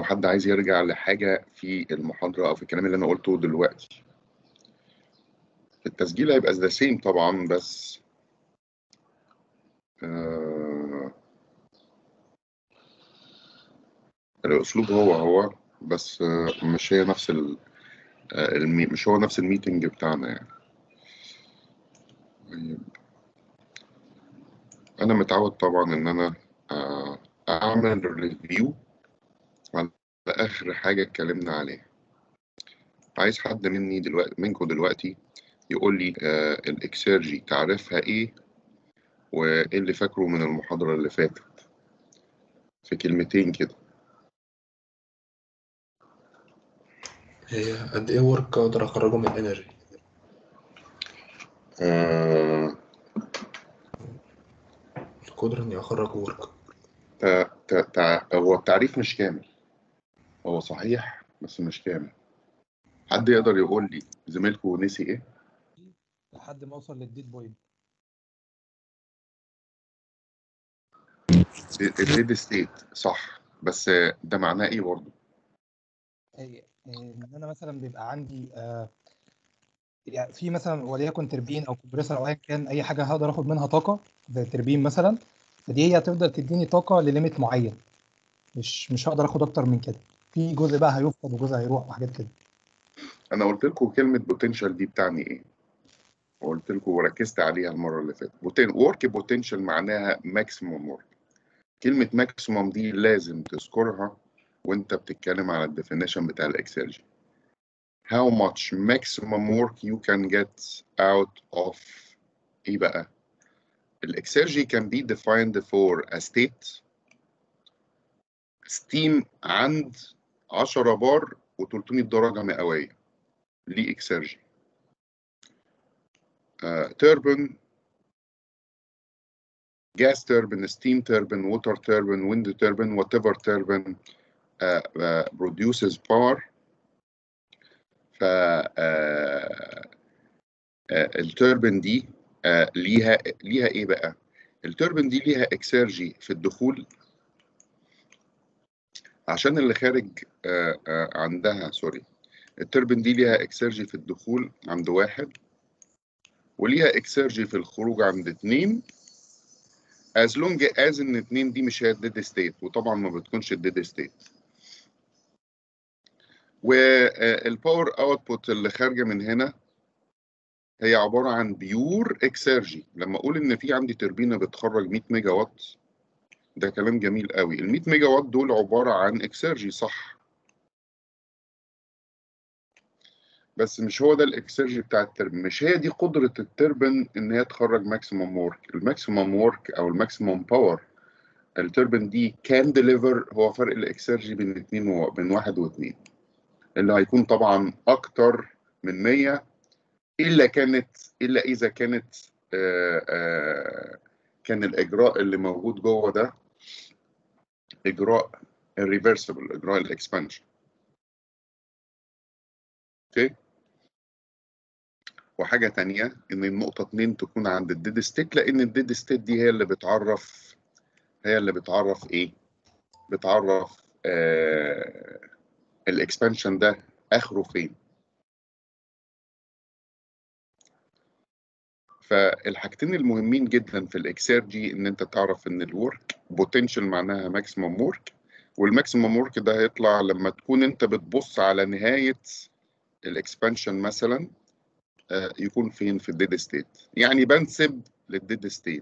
حد عايز يرجع لحاجة في المحاضرة أو في الكلام اللي أنا قلته دلوقتي التسجيل هيبقى ذا سيم طبعا بس آه الأسلوب هو هو بس آه مش هي نفس ال آه المي مش هو نفس الميتنج بتاعنا يعني طيب. أنا متعود طبعا إن أنا آه أعمل ريفيو على آخر حاجة اتكلمنا عليها عايز حد مني دلوقتي منكم دلوقتي يقول لي آه الإكسيرجي تعرفها إيه وإيه اللي فاكره من المحاضرة اللي فاتت في كلمتين كده هي قد ايه ورك اقدر اخرجه من انرجي آه القدرة اني اخرج ورك تع- تع- تع- هو التعريف مش كامل هو صحيح بس مش كامل حد يقدر يقول لي زميلكم نسي ايه؟ لحد ما اوصل للديد بوينت الديد ستيت صح بس ده معناه ايه برضه؟ أي- ان انا مثلا بيبقى عندي آه، يعني في مثلا وليكن تربين او كومبريسور او ايا كان اي حاجه هقدر اخد منها طاقه زي التربين مثلا فدي هي هتفضل تديني طاقه لليميت معين مش مش هقدر اخد اكتر من كده في جزء بقى هيفقد وجزء هيروح وحاجات كده انا قلت لكم كلمه بوتنشال دي بتعني ايه؟ وقلت لكم وركزت عليها المره اللي فاتت بوتين ورك بوتنشال معناها ماكسيموم ورك كلمه ماكسيموم دي لازم تذكرها وانت بتتكلم على الديفينيشن بتاع الاكسرجي how much maximum work you can get out of ايه بقى الاكسرجي can be defined for a state steam عند 10 بار و300 درجة مئوية ليه اكسرجي توربن gas turbine steam turbine water turbine wind turbine whatever turbine uh, uh, produces power ف آه، آه، التوربين دي آه، ليها ليها ايه بقى؟ التوربين دي ليها اكسيرجي في الدخول عشان اللي خارج آه، آه، عندها سوري التوربين دي ليها اكسيرجي في الدخول عند واحد وليها اكسيرجي في الخروج عند اتنين as long as ان اتنين دي مش هي الديد ستيت وطبعا ما بتكونش الديد ستيت والباور اوتبوت اللي خارجه من هنا هي عباره عن بيور اكسيرجي لما اقول ان في عندي توربينه بتخرج 100 ميجا وات ده كلام جميل قوي ال 100 ميجا وات دول عباره عن اكسيرجي صح بس مش هو ده الاكسيرجي بتاع التربين مش هي دي قدره التربين ان هي تخرج ماكسيموم ورك الماكسيموم ورك او الماكسيموم باور التربين دي كان ديليفر هو فرق الاكسيرجي بين اتنين و... بين واحد واثنين اللي هيكون طبعا اكتر من 100 الا كانت الا اذا كانت آآ آآ كان الاجراء اللي موجود جوه ده اجراء الريفرسبل اجراء الاكسبانشن اوكي وحاجه تانية ان النقطه 2 تكون عند الديد ستيت لان الديد ستيت دي هي اللي بتعرف هي اللي بتعرف ايه بتعرف الاكسبانشن ده اخره فين فالحاجتين المهمين جدا في الاكسيرجي ان انت تعرف ان الورك بوتنشال معناها ماكسيموم ورك والماكسيموم ورك ده هيطلع لما تكون انت بتبص على نهايه الاكسبانشن مثلا آه، يكون فين في الديد ستيت يعني بنسب للديد ستيت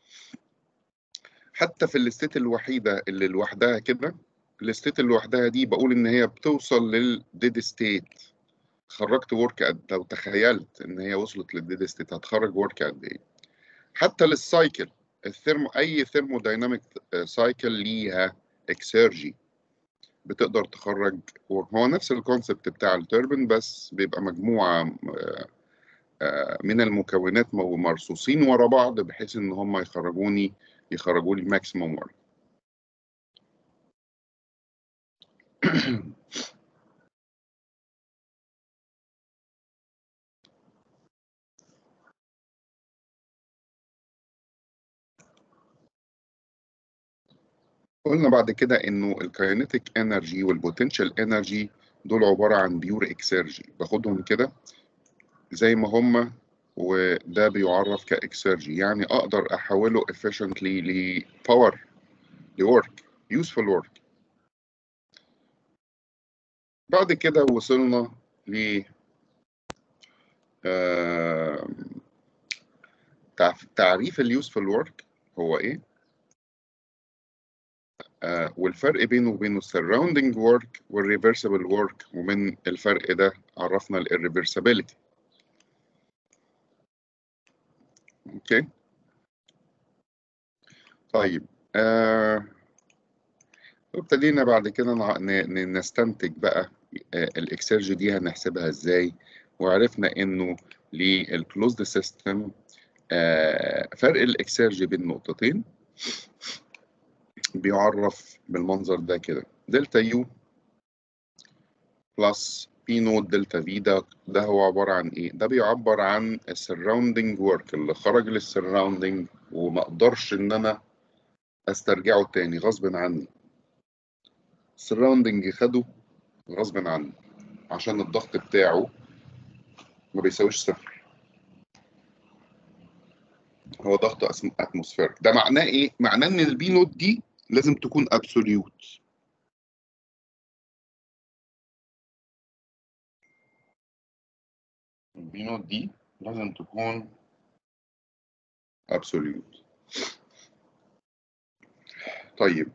حتى في الستيت الوحيده اللي لوحدها كده الستيت اللي لوحدها دي بقول ان هي بتوصل للديد ستيت خرجت ورك قد لو تخيلت ان هي وصلت للديد ستيت هتخرج ورك قد ايه حتى للسايكل الثيرمو اي ثيرمودايناميك سايكل ليها اكسيرجي بتقدر تخرج ورك هو نفس الكونسبت بتاع التوربين بس بيبقى مجموعه آه، آه، من المكونات مو- مرصوصين ورا بعض بحيث ان هم يخرجوني يخرجوا لي ماكسيموم ورك قلنا بعد كده انه الكاينيتيك انرجي والبوتنشال انرجي دول عباره عن بيور اكسيرجي باخدهم كده زي ما هم وده بيعرف كاكسيرجي يعني اقدر احوله efficiently لباور لورك useful work بعد كده وصلنا ل آه، تعف- تعريف اليوسفul ورك هو ايه آه، والفرق بينه وبين السراوندينج ورك والريفرسبل ورك ومن الفرق ده عرفنا الريفرسابيلتي اوكي طيب آه ابتدينا بعد كده نع- ن- ن- نستنتج بقى آه الاكسرجي دي هنحسبها ازاي وعرفنا انه للكلوزد سيستم آه فرق الاكسرجي بين نقطتين بيعرف بالمنظر ده كده دلتا يو بلس بي نوت دلتا في ده ده هو عبارة عن ايه؟ ده بيعبر عن السراوندينج ورك اللي خرج للسراوندينج وما اقدرش ان انا استرجعه تاني غصب عني السراوندينج خده غصب عني عشان الضغط بتاعه ما بيساويش صفر هو ضغط اتموسفيرك ده معناه ايه؟ معناه ان البي نوت دي لازم تكون ابسوليوت البي نوت دي لازم تكون ابسوليوت طيب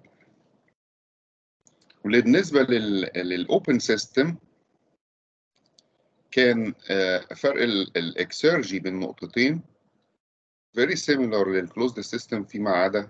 وبالنسبه لل للاوبن سيستم كان آه، فرق الاكسرجي بين نقطتين very similar للكلوزد سيستم فيما عدا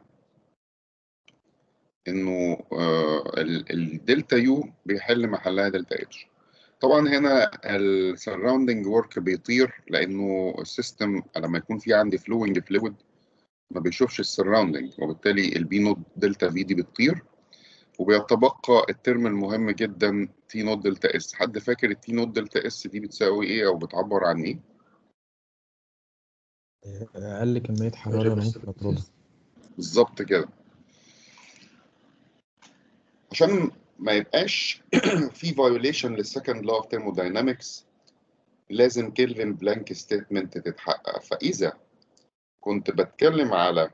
انه الدلتا يو بيحل محلها دلتا اتش طبعا هنا السراوندنج ورك بيطير لانه السيستم لما يكون في عندي فلوينج فلويد ما بيشوفش السراوندنج وبالتالي البي نوت دلتا في دي بتطير وبيتبقى الترم المهم جدا تي نوت دلتا اس حد فاكر التي نوت دلتا اس دي بتساوي ايه او بتعبر عن ايه اقل كميه حراره انا ممكن اطردها بالظبط كده عشان ما يبقاش في فايوليشن للسكند لو اوف ثيرموداينامكس لازم كيلفن بلانك ستيتمنت تتحقق فاذا كنت بتكلم على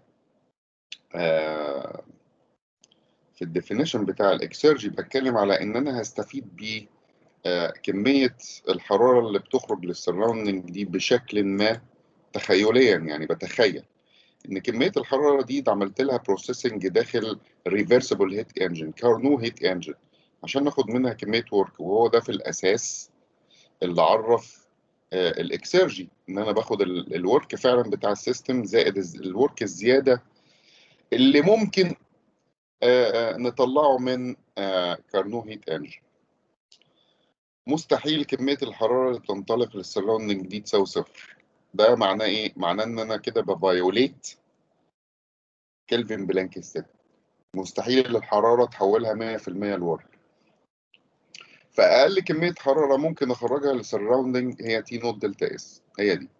آه في الديفينيشن بتاع الاكسرجي بتكلم على ان انا هستفيد ب آه كميه الحراره اللي بتخرج للسراوندنج دي بشكل ما تخيليا يعني بتخيل ان كميه الحراره دي عملت لها بروسيسنج داخل ريفرسبل هيت انجن كارنو هيت انجن عشان ناخد منها كميه ورك وهو ده في الاساس اللي عرف آه الاكسرجي ان انا باخد الورك فعلا بتاع السيستم زائد الورك الزياده اللي ممكن آه نطلعه من آه كارنو هيت انجن مستحيل كميه الحراره اللي بتنطلق للسراوندنج دي تساوي صفر ده معناه ايه؟ معناه ان انا كده بفايوليت كلفن بلانك ستيت مستحيل الحراره تحولها 100% لورك فاقل كميه حراره ممكن اخرجها للسراوندنج هي تي نوت دلتا اس هي دي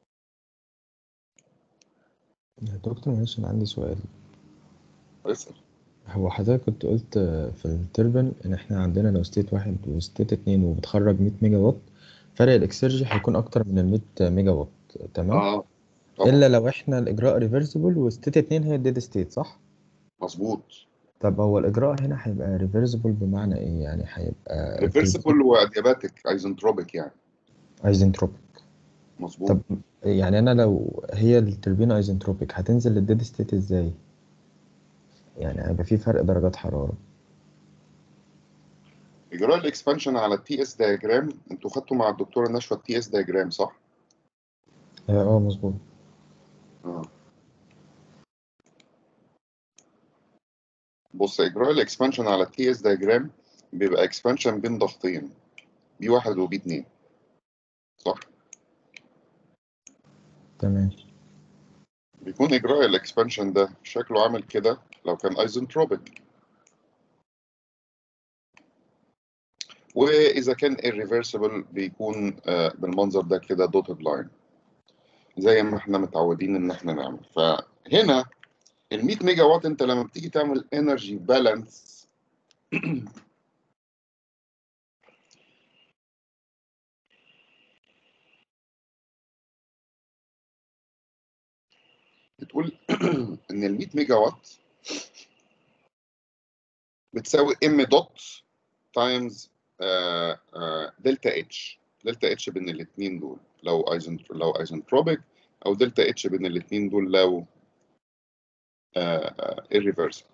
يا دكتور معلش انا عندي سؤال اسال هو حضرتك كنت قلت في التربن ان احنا عندنا لو ستيت واحد وستيت اتنين وبتخرج 100 ميجا وات فرق الاكسرجي هيكون اكتر من ال 100 ميجا وات تمام اه طبعا الا لو احنا الاجراء ريفرسبل وستيت اتنين هي الديد ستيت صح مظبوط طب هو الاجراء هنا هيبقى ريفرسبل بمعنى ايه يعني هيبقى ريفرسبل وادياباتيك ايزنتروبيك يعني ايزنتروبيك مظبوط طب يعني انا لو هي التربينه ايزنتروبيك هتنزل للديد ستيت ازاي يعني هيبقى في فرق درجات حراره اجراء الاكسبانشن على التي اس دايجرام انتوا خدتوا مع الدكتوره نشوى التي اس دايجرام صح؟ اه آه، مظبوط اه بص اجراء الاكسبانشن على التي اس دايجرام بيبقى اكسبانشن بين ضغطين بي واحد وبي اتنين صح؟ تمام بيكون اجراء الاكسبانشن ده شكله عامل كده لو كان ايزنتروبيك واذا كان irreversible بيكون آه، بالمنظر ده كده dotted line زي ما احنا متعودين ان احنا نعمل فهنا ال 100 ميجا وات انت لما بتيجي تعمل انرجي بالانس بتقول ان ال 100 ميجا وات بتساوي ام دوت تايمز دلتا اتش دلتا اتش بين الاثنين دول لو ايزن لو ايزنتروبيك او دلتا اتش بين الاثنين دول لو irreversible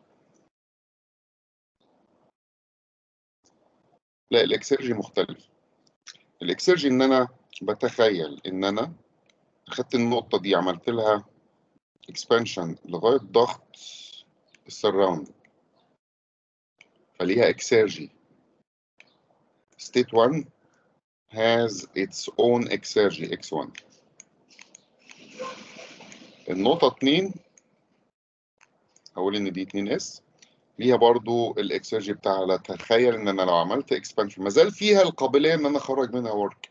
لا الاكسرجي مختلف الاكسرجي ان انا بتخيل ان انا اخدت النقطة دي عملت لها اكسبانشن لغاية ضغط السراوند فليها اكسرجي state 1 has its own exergy x1 النقطة 2 هقول ان دي 2 اس ليها برضو الاكسرجي بتاعها لا تخيل ان انا لو عملت اكسبانشن ما زال فيها القابليه ان انا اخرج منها ورك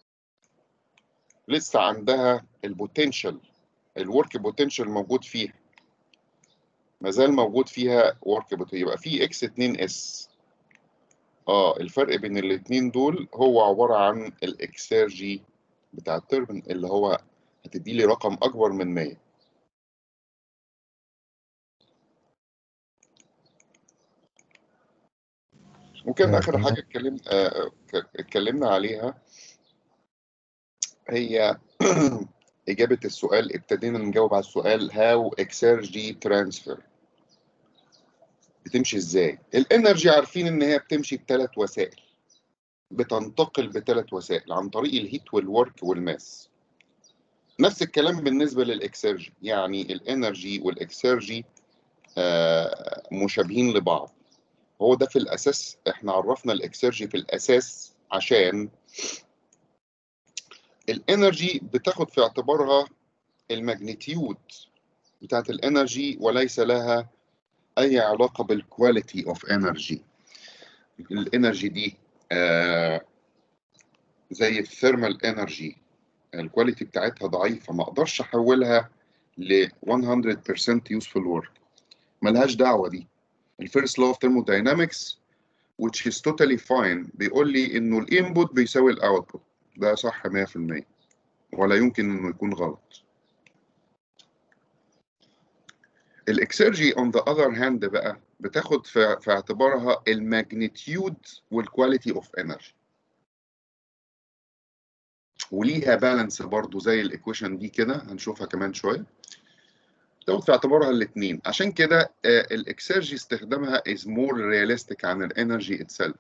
لسه عندها البوتنشال الورك بوتنشال موجود فيها ما زال موجود فيها ورك بوتنشال يبقى في اكس 2 اس اه الفرق بين الاثنين دول هو عباره عن الاكسرجي بتاع التربن اللي هو هتدي لي رقم اكبر من 100 وكان آه، اخر تمام. حاجه اتكلمنا آه، ك- اتكلمنا عليها هي اجابه السؤال ابتدينا نجاوب على السؤال هاو اكسرجي ترانسفير بتمشي ازاي الانرجي عارفين ان هي بتمشي بثلاث وسائل بتنتقل بثلاث وسائل عن طريق الهيت والورك والماس نفس الكلام بالنسبه للاكسرجي يعني الانرجي والاكسرجي آه، مشابهين لبعض هو ده في الاساس احنا عرفنا الاكسرجي في الاساس عشان الانرجي بتاخد في اعتبارها الماجنتيود بتاعت الانرجي وليس لها اي علاقه بالكواليتي اوف انرجي الانرجي دي آه زي الثيرمال انرجي الكواليتي بتاعتها ضعيفه ما اقدرش احولها ل 100% يوسفول ورك ملهاش دعوه دي الفيرست لو اوف thermodynamics which is totally fine بيقول لي انه الانبوت بيساوي الاوتبوت ده صح 100% ولا يمكن انه يكون غلط الاكسرجي on the other hand بقى بتاخد في, في اعتبارها الماجنتيود والكواليتي اوف انرجي وليها بالانس برضو زي الايكويشن دي كده هنشوفها كمان شويه تاخد في اعتبارها الاثنين عشان كده الاكسرجي استخدامها is more realistic عن الانرجي itself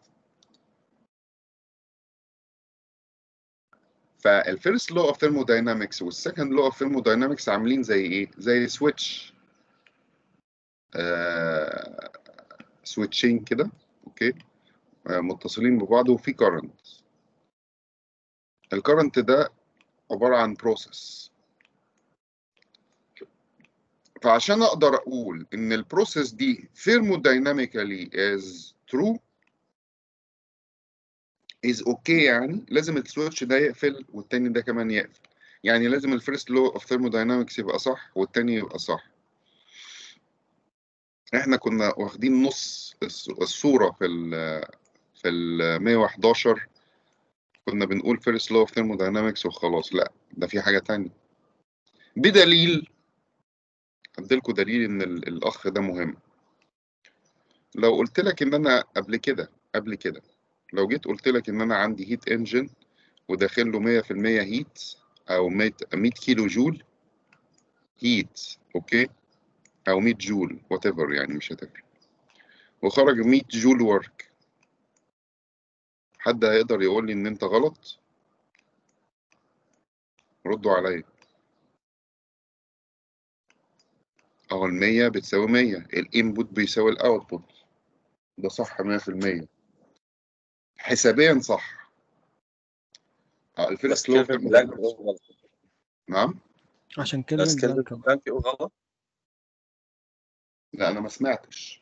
فالفيرست لو اوف ثيرموداينامكس والسكند لو اوف ثيرموداينامكس عاملين زي ايه؟ زي سويتش آه سويتشين كده اوكي آه متصلين ببعض وفي كارنت الكارنت ده عباره عن بروسيس فعشان اقدر اقول ان البروسيس دي thermodynamically is true is okay يعني لازم السويتش ده يقفل والتاني ده كمان يقفل يعني لازم الفيرست لو اوف ثيرموداينامكس يبقى صح والتاني يبقى صح احنا كنا واخدين نص الص- الصورة في ال في ال 111 كنا بنقول فيرست لو اوف ثيرموداينامكس وخلاص لا ده في حاجة تانية بدليل اديلكوا دليل ان ال- الاخ ده مهم لو قلت لك ان انا قبل كده قبل كده لو جيت قلت لك ان انا عندي هيت انجن وداخل له 100% هيت او 100 100 كيلو جول هيت اوكي او 100 جول وات ايفر يعني مش هتفرق وخرج 100 جول ورك حد هيقدر يقول لي ان انت غلط ردوا عليا اهو ال 100 بتساوي 100 الانبوت بيساوي الاوتبوت ده صح 100% حسابيا صح اه بس الفيرست لو كيلفن بلانك يقول غلط نعم عشان بس كيلفن كيلفن بلانك بلانك يقول غلط لا انا ما سمعتش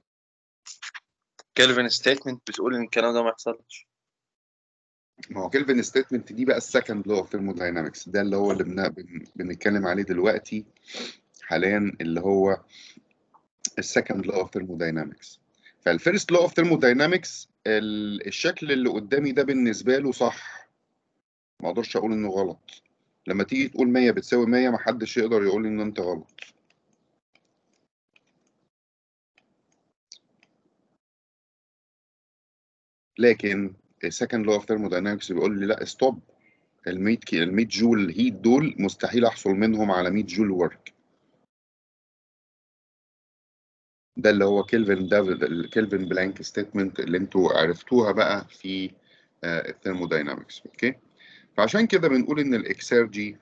كيلفن ستيتمنت بتقول ان الكلام ده ما يحصلش ما هو كيلفن ستيتمنت دي بقى السكند لو اوف ثيرموداينامكس ده اللي هو اللي بن- بن- بنتكلم عليه دلوقتي حاليا اللي هو السكند لو اوف ثيرموداينامكس فالفيرست لو اوف ثيرموداينامكس الشكل اللي قدامي ده بالنسبه له صح ما اقدرش اقول انه غلط لما تيجي تقول 100 بتساوي 100 ما حدش يقدر يقول ان انت غلط لكن السكند لو اوف ثيرموداينامكس بيقول لي لا ستوب ال 100 كي- ال 100 جول هيت دول مستحيل احصل منهم على 100 جول ورك ده اللي هو كيلفن ده الكيلفن بلانك ستيتمنت اللي انتوا عرفتوها بقى في الثيرموداينامكس اوكي فعشان كده بنقول ان الاكسيرجي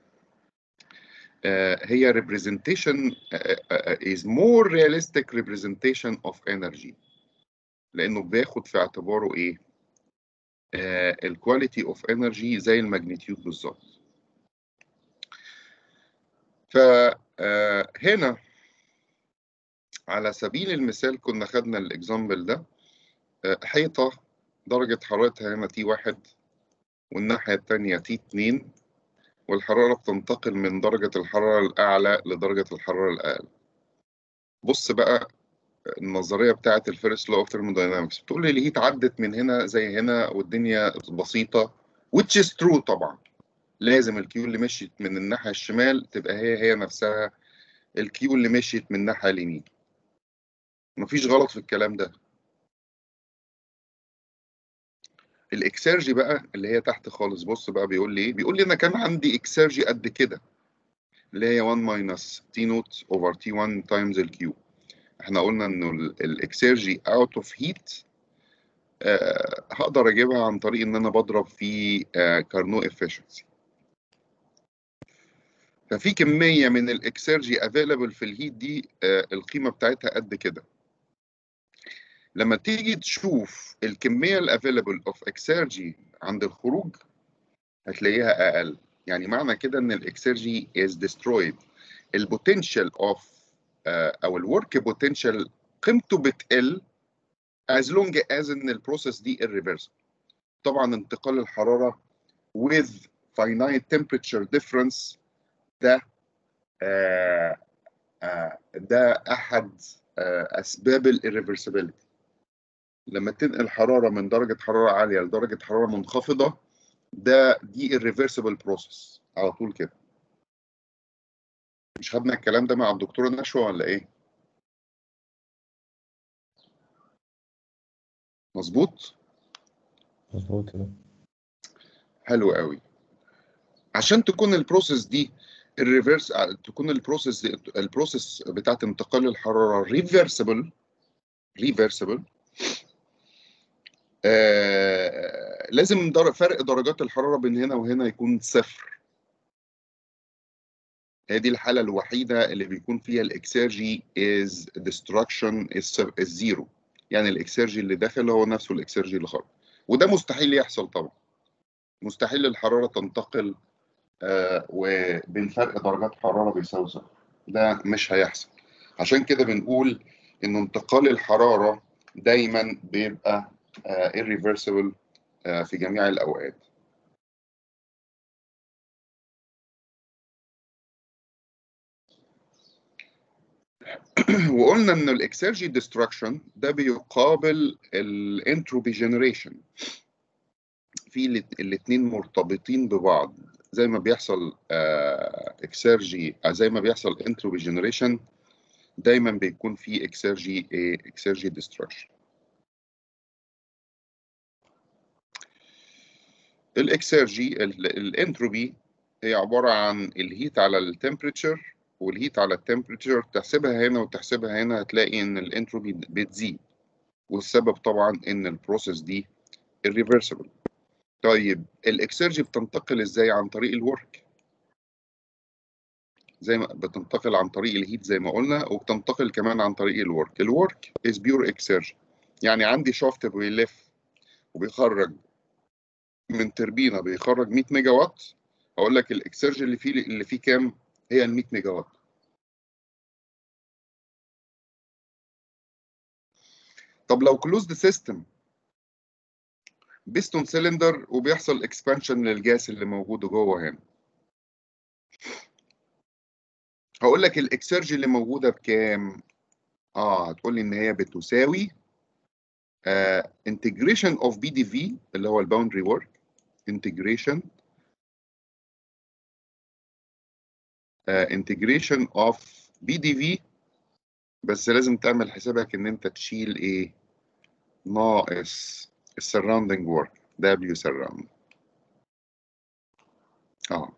هي representation آه، آه، is more realistic representation of energy لانه بياخد في اعتباره ايه الكواليتي اوف انرجي زي الماجنتيود بالظبط فهنا على سبيل المثال كنا خدنا الاكزامبل ده آه، حيطة درجة حرارتها هنا تي واحد والناحية التانية تي اتنين والحرارة بتنتقل من درجة الحرارة الأعلى لدرجة الحرارة الأقل بص بقى النظرية بتاعة الفيرست لو اوف ثيرموداينامكس بتقول لي الهيت عدت من هنا زي هنا والدنيا بسيطة which is true طبعا لازم الكيو اللي مشيت من الناحية الشمال تبقى هي هي نفسها الكيو اللي مشيت من الناحية اليمين مفيش غلط في الكلام ده الاكسيرجي بقى اللي هي تحت خالص بص بقى بيقول لي ايه بيقول لي انا كان عندي اكسيرجي قد كده اللي هي 1 ماينس تي نوت اوفر تي 1 تايمز الكيو احنا قلنا انه الاكسيرجي اوت اوف هيت هقدر اجيبها عن طريق ان انا بضرب في كارنو افشنسي ففي كميه من الاكسيرجي افيلبل في الهيت دي آه، القيمه بتاعتها قد كده لما تيجي تشوف الكميه الافيلبل اوف اكسيرجي عند الخروج هتلاقيها اقل يعني معنى كده ان الاكسيرجي is destroyed البوتنشال اوف او الورك بوتنشال قيمته بتقل as long as ان البروسيس دي irreversible طبعا انتقال الحراره with finite temperature difference ده آه آه ده احد آه اسباب الirreversibility لما تنقل حراره من درجه حراره عاليه لدرجه حراره منخفضه ده دي irreversible process على طول كده مش خدنا الكلام ده مع الدكتوره نشوى ولا ايه مظبوط مظبوط كده حلو قوي عشان تكون البروسيس دي الريفرس تكون البروسيس دي البروسيس بتاعت انتقال الحراره ريفرسبل ريفرسبل آه لازم در- فرق درجات الحراره بين هنا وهنا يكون صفر هي دي الحاله الوحيده اللي بيكون فيها الاكسيرجي is destruction is is zero يعني الاكسيرجي اللي داخل هو نفسه الاكسيرجي اللي خارج وده مستحيل يحصل طبعا مستحيل الحراره تنتقل آه وبين فرق درجات حراره بيساوي صفر ده مش هيحصل عشان كده بنقول ان انتقال الحراره دايما بيبقى آه irreversible آه في جميع الاوقات وقلنا ان الاكسيرجي ديستراكشن ده بيقابل الانتروبي جنريشن في الاثنين مرتبطين ببعض زي ما بيحصل اكسيرجي زي ما بيحصل انتروبي جنريشن دايما بيكون في اكسيرجي اكسيرجي ديستراكشن الاكسيرجي الانتروبي هي عباره عن الهيت على التمبريتشر والهيت على التمبريتشر تحسبها هنا وتحسبها هنا هتلاقي ان الانتروبي بتزيد والسبب طبعا ان البروسيس دي irreversible طيب الاكسيرجي بتنتقل ازاي عن طريق الورك زي ما بتنتقل عن طريق الهيت زي ما قلنا وبتنتقل كمان عن طريق الورك الورك is pure exertion يعني عندي شافت بيلف وبيخرج من تربينه بيخرج 100 ميجا وات اقول لك الاكسيرجي اللي فيه اللي فيه كام هي ال 100 ميجا وات طب لو كلوزد سيستم بيستون سيلندر وبيحصل اكسبانشن للجاس اللي موجود جوه هنا هقول لك الاكسرجي اللي موجوده بكام اه هتقول لي ان هي بتساوي انتجريشن اوف بي دي في اللي هو الباوندري ورك انتجريشن انتجريشن اوف بي دي في بس لازم تعمل حسابك ان انت تشيل ايه ناقص السراوندنج ورك دبليو سراوند اه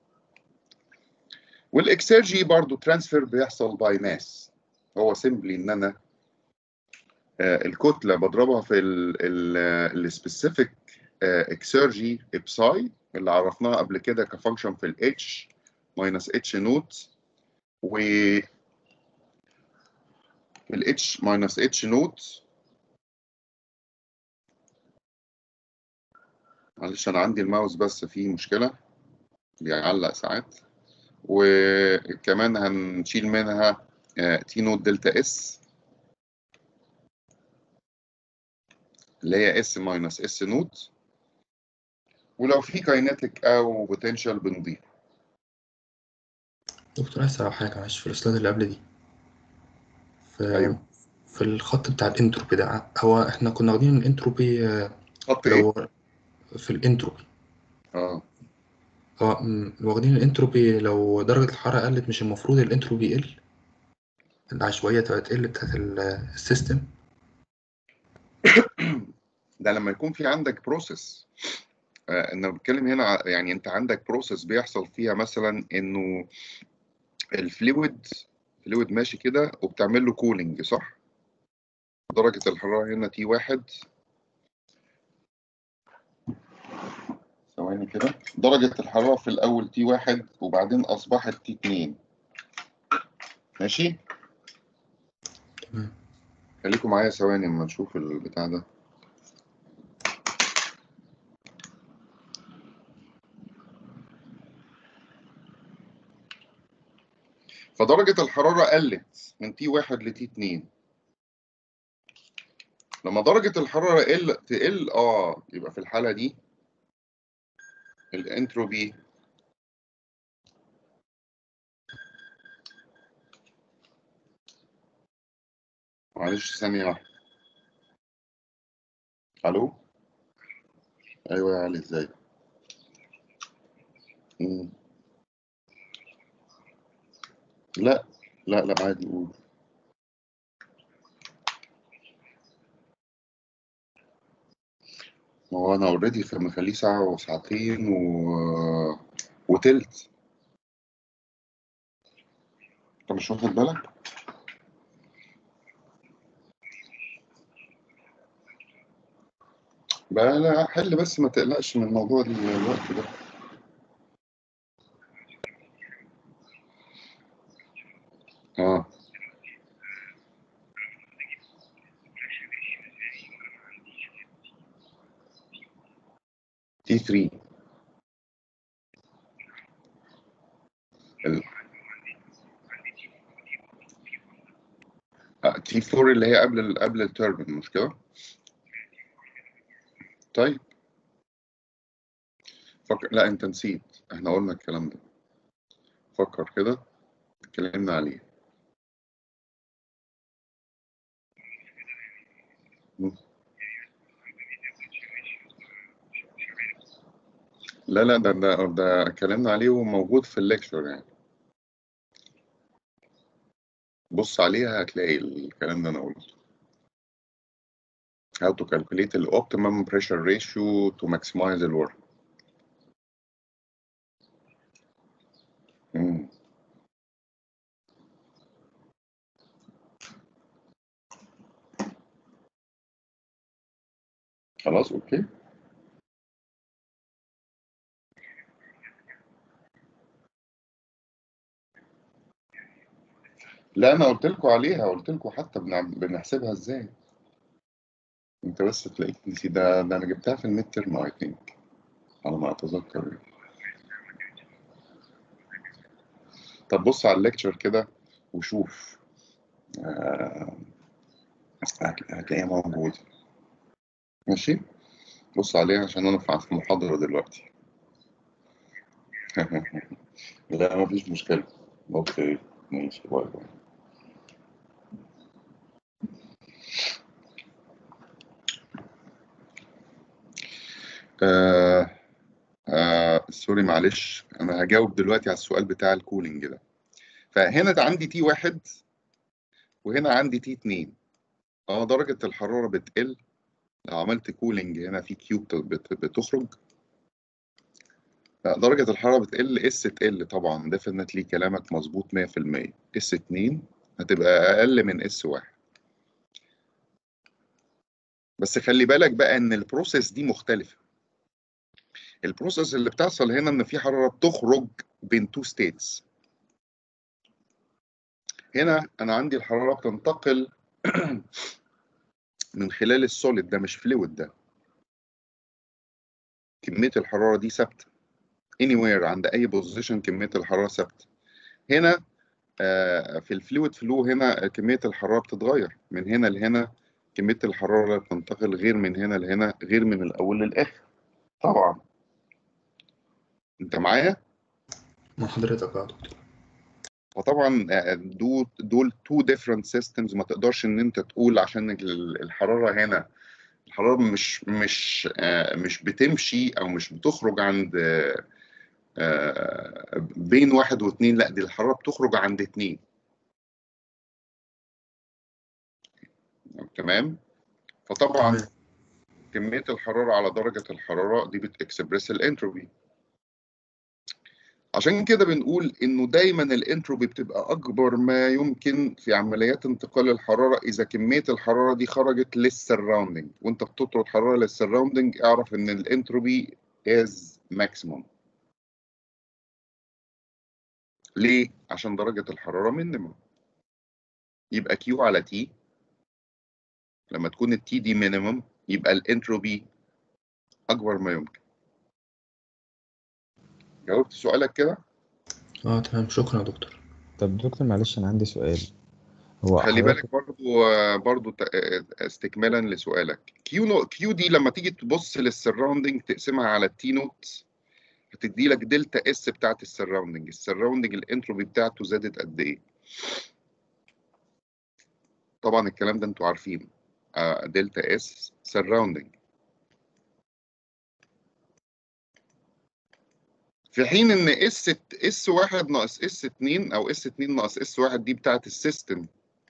والاكسرجي برضو ترانسفير بيحصل باي ماس هو سيمبلي ان انا آه الكتله بضربها في السبيسيفيك اكسرجي ابساي اللي عرفناها قبل كده كفانكشن في الاتش ماينس اتش نوت و الاتش ماينس اتش نوت معلش انا عندي الماوس بس فيه مشكله بيعلق ساعات وكمان هنشيل منها تي نوت دلتا اس اللي هي اس ماينس اس نوت ولو في كاينتيك او بوتنشال بنضيف دكتور عايز أسأل على حاجة معلش في السلايد اللي قبل دي في ايوه في الخط بتاع الانتروبي ده هو احنا كنا واخدين الانتروبي آه، خط ايه؟ لو في الانتروبي اه هو م- واخدين الانتروبي لو درجة الحرارة قلت مش المفروض الانتروبي يقل العشوائية تبقى تقل بتاعت ال- السيستم ده لما يكون في عندك بروسيس آه انا بتكلم هنا ع- يعني انت عندك بروسيس بيحصل فيها مثلا انه الفلويد فلويد ماشي كده وبتعمل له كولينج صح؟ درجة الحرارة هنا تي واحد ثواني كده درجة الحرارة في الأول تي واحد وبعدين أصبحت تي اتنين ماشي؟ تمام خليكم معايا ثواني اما نشوف البتاع ده فدرجة الحرارة قلت من تي واحد لتي اتنين لما درجة الحرارة قل تقل اه يبقى في الحالة دي الانتروبي معلش ثانية واحدة الو ايوه يا علي ازاي مم. لا لا لا عادي قول ما هو انا اوريدي مخليه ساعة وساعتين و... وتلت انت مش واخد بالك بقى لا حل بس ما تقلقش من موضوع الوقت ده اه تي 3 ال... آه، تي 4 اللي هي قبل ال... قبل التوربين مش كده؟ طيب فكر لا انت نسيت احنا قلنا الكلام ده فكر كده اتكلمنا عليه م. لا لا ده ده ده اتكلمنا عليه وموجود في الليكشر يعني بص عليها هتلاقي الكلام ده انا قلته how to calculate the optimum pressure ratio to maximize the work مم. خلاص اوكي لا انا قلت لكم عليها قلت لكم حتى بنعم- بنحسبها ازاي انت بس تلاقيك نسيت ده ده انا جبتها في الميد ترم اي ثينك على ما اتذكر طب بص على الليكتشر كده وشوف آه، هت- هتلاقيها موجودة ماشي بص عليها عشان انا في محاضرة دلوقتي لا مفيش مشكلة اوكي ماشي باي باي آه آه سوري معلش انا هجاوب دلوقتي على السؤال بتاع الكولينج ده فهنا ده عندي تي واحد وهنا عندي تي اتنين اه درجة الحرارة بتقل لو عملت كولينج هنا في كيو بت- بت- بتخرج لا درجة الحرارة بتقل اس تقل طبعا ديفنتلي كلامك مظبوط 100% اس 2 هتبقى اقل من اس 1 بس خلي بالك بقى ان البروسيس دي مختلفة البروسيس اللي بتحصل هنا ان في حرارة بتخرج بين تو ستيتس هنا انا عندي الحرارة بتنتقل من خلال السوليد ده مش فلويد ده كمية الحرارة دي ثابتة anywhere عند اي بوزيشن كمية الحرارة ثابتة هنا آه، في الفلويد فلو هنا كمية الحرارة بتتغير من هنا لهنا كمية الحرارة اللي بتنتقل غير من هنا لهنا غير من الأول للآخر طبعا أنت معايا؟ مع حضرتك يا دكتور فطبعا آه، دول دول تو ديفرنت سيستمز ما تقدرش ان انت تقول عشان ال- الحراره هنا الحراره مش مش آه، مش بتمشي او مش بتخرج عند آه، آه، بين واحد واثنين لا دي الحراره بتخرج عند اثنين تمام فطبعا تمام كميه الحراره على درجه الحراره دي بتكسبرس الانتروبي عشان كده بنقول انه دايما الانتروبي بتبقى اكبر ما يمكن في عمليات انتقال الحراره اذا كميه الحراره دي خرجت للسراوندنج وانت بتطرد حراره للسراوندنج اعرف ان الانتروبي از ماكسيموم ليه عشان درجه الحراره مينيمم يبقى كيو على تي لما تكون التي دي مينيمم يبقى الانتروبي اكبر ما يمكن جاوبت سؤالك كده اه تمام شكرا يا دكتور طب دكتور معلش انا عندي سؤال هو خلي حضرتك بالك برضو برضو ت- استكمالا لسؤالك كيو نو كيو دي لما تيجي تبص للسراوندنج تقسمها على التي نوت هتدي لك دلتا اس بتاعت السراوندنج السراوندنج الانتروبي بتاعته زادت قد ايه طبعا الكلام ده انتوا عارفينه آه، دلتا اس سراوندنج في حين ان اس اس واحد ناقص اس اتنين او اس اتنين ناقص اس واحد دي بتاعت السيستم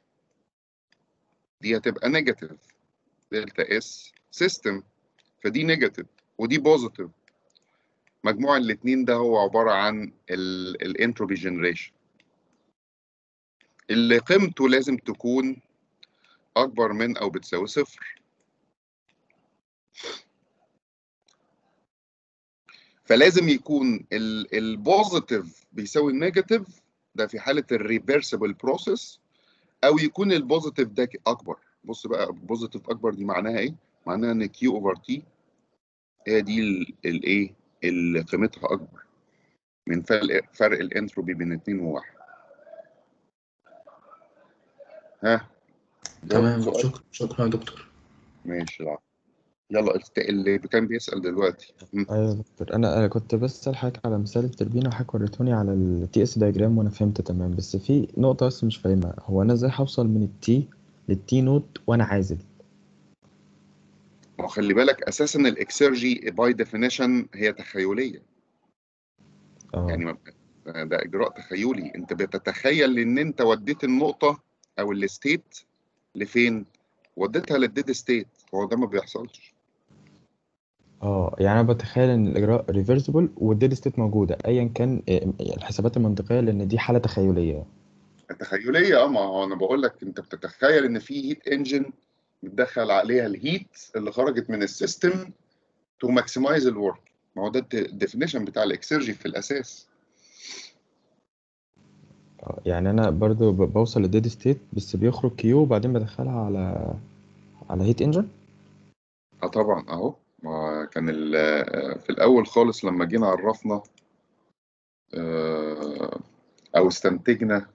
دي هتبقى نيجاتيف دلتا اس سيستم فدي نيجاتيف ودي بوزيتيف مجموع الاثنين ده هو عبارة عن الانتروبي جنريشن اللي قيمته لازم تكون أكبر من أو بتساوي صفر فلازم يكون البوزيتيف بيساوي النيجاتيف ده في حالة الريفرسبل بروسيس أو يكون البوزيتيف ده أكبر بص بقى البوزيتيف أكبر دي معناها إيه؟ معناها إن كيو أوفر تي هي دي الإيه؟ اللي قيمتها أكبر من فرق فرق الانتروبي بين 2 و 1 ها تمام سؤال؟ شكرا شكرا يا دكتور ماشي العفو. يلا الت- اللي كان بيسأل دلوقتي م. ايوه يا دكتور انا انا كنت بس حضرتك على مثال التربينه وحضرتك وريتوني على التي اس دايجرام وانا فهمت تمام بس في نقطه بس مش فاهمها هو انا ازاي هوصل من التي للتي نوت وانا عازل وخلي بالك اساسا الاكسرجي باي ديفينيشن هي تخيليه اه يعني ما- ده اجراء تخيلي انت بتتخيل ان انت وديت النقطه او الستيت لفين وديتها للديد ستيت هو ده ما بيحصلش اه يعني انا بتخيل ان الاجراء ريفرسبل والديد ستيت موجوده ايا كان آه، الحسابات المنطقيه لان دي حاله تخيليه تخيليه اه ما هو انا بقول لك انت بتتخيل ان في هيت انجن بتدخل عليها الهيت اللي خرجت من السيستم تو ماكسمايز الورك ما هو ده الديفينيشن بتاع الاكسرجي في الاساس آه، يعني انا برضو ب- بوصل للديد ستيت بس بيخرج كيو وبعدين بدخلها على على هيت انجن اه طبعا اهو ما كان ال- في الاول خالص لما جينا عرفنا آه، او استنتجنا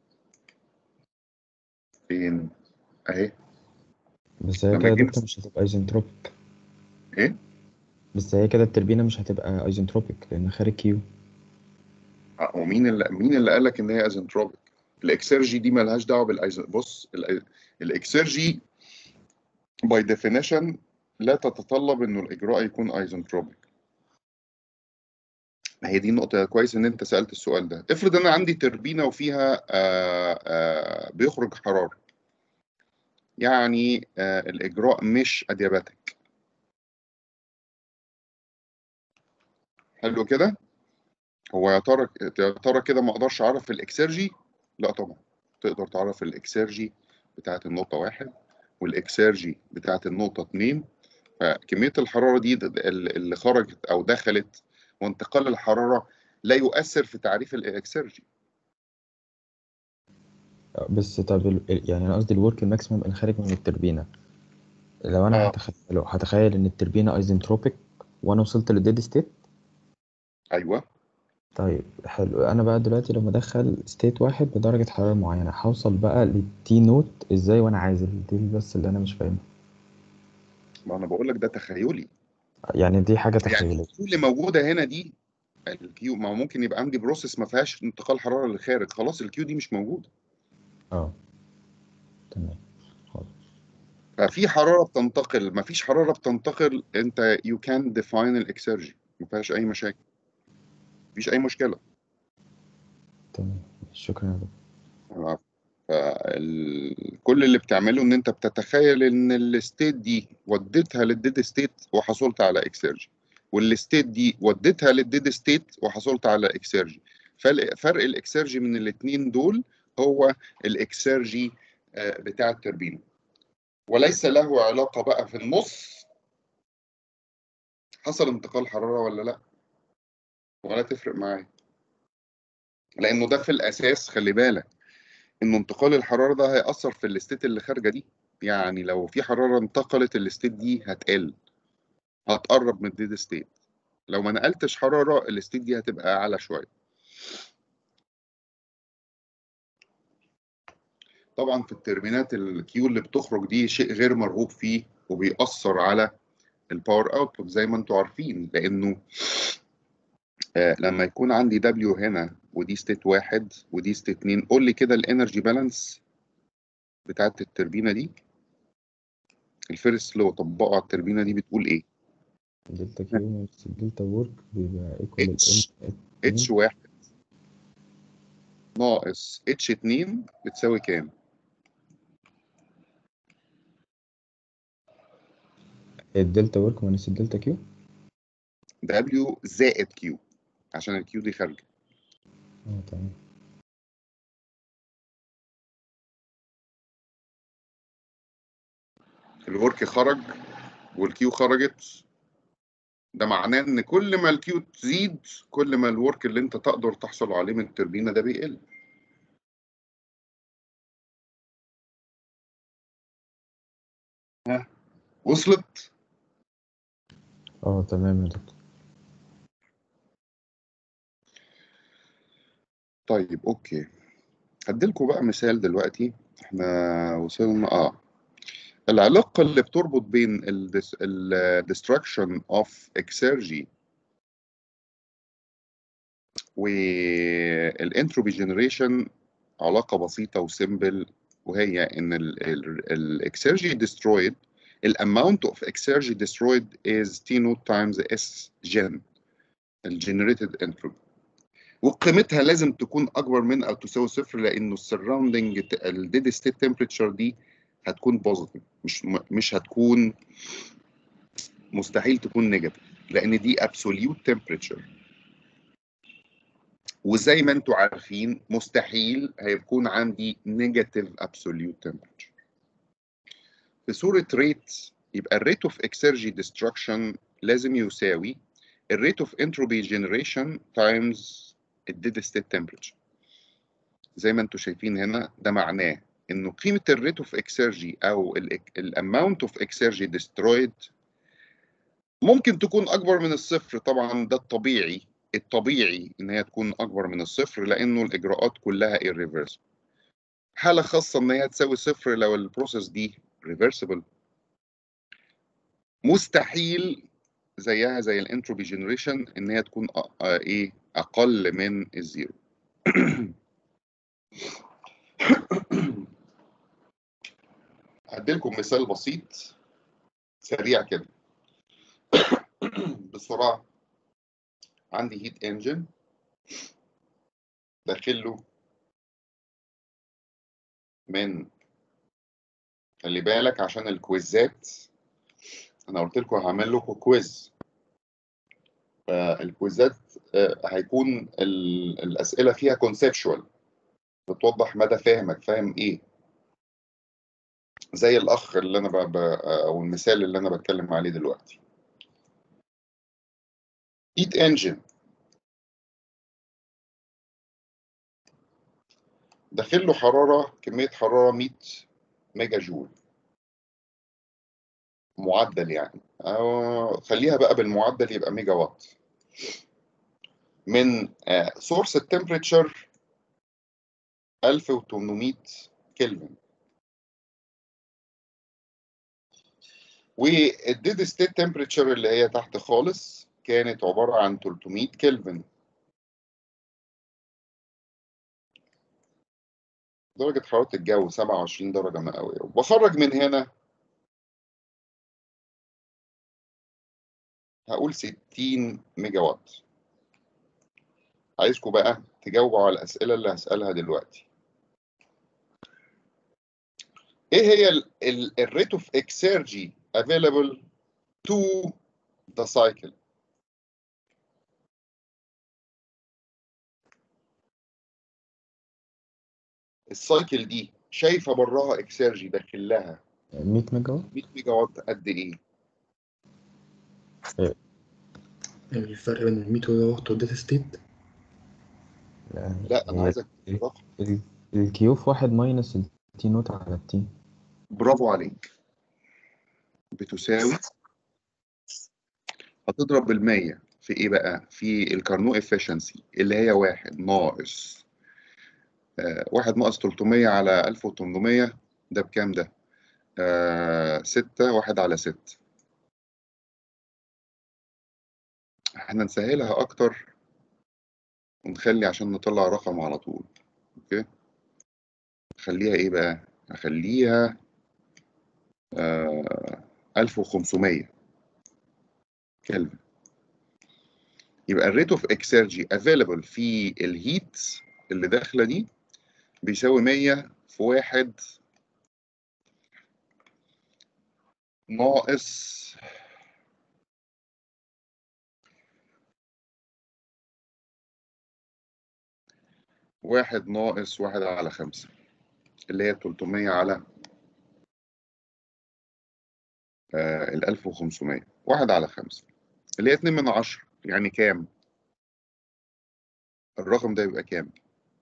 فين اهي بس هي لما كده يا جينا دكتور مش هتبقى ايزنتروبيك ايه بس هي كده التربينه مش هتبقى ايزنتروبيك لان خارج كيو آه، ومين اللي مين اللي قال لك ان هي ازنتروبيك الاكسرجي دي مالهاش دعوه بالايزو بص ال- الاكسرجي باي ديفينيشن لا تتطلب انه الاجراء يكون ايزنتروبيك ما هي دي النقطة كويس إن أنت سألت السؤال ده، افرض أنا عندي تربينة وفيها آه آه بيخرج حرارة. يعني آه الإجراء مش أدياباتيك. حلو كده؟ هو يا ترى يا ترى كده ما أقدرش أعرف الإكسرجي؟ لا طبعا. تقدر تعرف الإكسرجي بتاعت النقطة واحد والإكسرجي بتاعت النقطة اتنين فكمية الحرارة دي اللي خرجت أو دخلت وانتقال الحرارة لا يؤثر في تعريف الإكسرجي. بس طب ال- يعني انا قصدي الورك الماكسيمم اللي خارج من التربينه لو انا آه. هتخيله هتخيل ان التربينه ايزنتروبيك وانا وصلت للديد ستيت أيوه طيب حلو انا بقى دلوقتي لما ادخل ستيت واحد بدرجه حراره معينه هوصل بقى للتي نوت ازاي وانا عازل دي بس اللي انا مش فاهمها ما أنا بقول لك ده تخيلي. يعني دي حاجه يعني تخيليه الكيو اللي موجوده هنا دي الكيو ما هو ممكن يبقى عندي بروسيس ما فيهاش انتقال حراره للخارج خلاص الكيو دي مش موجوده اه تمام ففي حراره بتنتقل ما فيش حراره بتنتقل انت يو كان ديفاين الاكسرجي ما فيهاش اي مشاكل ما فيش اي مشكله تمام شكرا يا دكتور العفو. فال- كل اللي بتعمله ان انت بتتخيل ان الستيت دي وديتها للديد ستيت وحصلت على اكسرجي والستيت دي وديتها للديد ستيت وحصلت على اكسرجي فرق فرق الاكسرجي من الاثنين دول هو الاكسرجي آه، بتاع التربينه وليس له علاقه بقى في النص حصل انتقال حراره ولا لا ولا تفرق معايا لانه ده في الاساس خلي بالك انه انتقال الحراره ده هيأثر في الاستيت اللي خارجه دي يعني لو في حراره انتقلت الاستيت دي هتقل هتقرب من الديد ستيت لو ما نقلتش حراره الاستيت دي هتبقى اعلى شويه طبعا في التربينات الكيو اللي بتخرج دي شيء غير مرغوب فيه وبيأثر على الباور اوتبوت زي ما انتم عارفين لانه آه لما يكون عندي دبليو هنا ودي ستيت واحد ودي ستيت اتنين قول لي كده الانرجي بالانس بتاعت التربينه دي الفيرست لو طبقوا على التربينه دي بتقول ايه؟ دلتا كيو ماينس الدلتا ورك بيبقى ايكوال اتش اتش واحد ناقص اتش اتنين بتساوي كام؟ الدلتا ورك ماينس الدلتا كيو دبليو زائد كيو عشان الكيو دي خارجه اه تمام الورك خرج والكيو خرجت ده معناه ان كل ما الكيو تزيد كل ما الورك اللي انت تقدر تحصل عليه من التوربينه ده بيقل ها وصلت اه تمام يا دكتور طيب اوكي هديلكوا بقى مثال دلوقتي احنا وصلنا اه العلاقة اللي بتربط بين ال destruction of exergy والانتروبي جنريشن علاقة بسيطة وسيمبل وهي ان الاكسرجي destroyed ال amount of exergy destroyed is T naught times S gen ال generated entropy وقيمتها لازم تكون اكبر من او تساوي صفر لانه السراوندنج الديد ستيت تمبريتشر دي هتكون بوزيتيف مش مش هتكون مستحيل تكون نيجاتيف لان دي ابسوليوت تمبريتشر وزي ما انتم عارفين مستحيل هيكون عندي نيجاتيف ابسوليوت تمبريتشر في صورة ريت يبقى الريت اوف اكسرجي ديستركشن لازم يساوي الريت اوف انتروبي جنريشن تايمز الديد ستيت تمبريتشر زي ما انتم شايفين هنا ده معناه انه قيمه الريت اوف اكسرجي او الاماونت اوف اكسرجي ديسترويد ممكن تكون اكبر من الصفر طبعا ده الطبيعي الطبيعي ان هي تكون اكبر من الصفر لانه الاجراءات كلها irreversible حاله خاصه ان هي تساوي صفر لو البروسيس دي reversible مستحيل زيها زي الانتروبي جنريشن ان هي تكون ايه اقل من الزيرو هديلكم مثال بسيط سريع كده بسرعة عندي هيت انجن داخل له من خلي بالك عشان الكويزات انا قلت لكم هعمل لكم كويز فالكويزات آه، هيكون ال- الاسئله فيها كونسبشوال بتوضح مدى فهمك فاهم ايه زي الاخ اللي انا ب... ب... او المثال اللي انا بتكلم عليه دلوقتي هيت انجن داخل له حراره كميه حراره 100 ميجا جول معدل يعني أو خليها بقى بالمعدل يبقى ميجا وات من سورس التمبريتشر 1800 كلفن والديد ستيت تمبريتشر اللي هي تحت خالص كانت عبارة عن 300 كلفن درجة حرارة الجو 27 درجة مئوية وبخرج من هنا هقول 60 ميجا وات عايزكم بقى تجاوبوا على الأسئلة اللي هسألها دلوقتي ايه هي الريت اوف اكسيرجي available to the cycle السايكل دي شايفه براها اكسيرجي داخل لها 100 ميجا وات 100 ميجا وات قد ايه الفرق بين ال 100 ميجا وات والداتا ستيت لا لا انا هي عايزك رقم ال- الكيو في واحد ماينس التي نوت على التي برافو عليك بتساوي هتضرب بالمية في ايه بقى في الكارنو افشنسي اللي هي واحد ناقص آه واحد ناقص 300 على 1800 ده بكام ده آه ستة واحد على ست احنا نسهلها اكتر ونخلي عشان نطلع رقم على طول اوكي خليها ايه بقى اخليها آه 1500 كلفن يبقى الريت اوف اكسيرجي افيلبل في الهيت اللي داخله دي بيساوي 100 في واحد ناقص واحد ناقص واحد على خمسة اللي هي 300 على آه ال 1500 واحد على خمسة اللي هي 2 من عشرة يعني كام؟ الرقم ده يبقى كام؟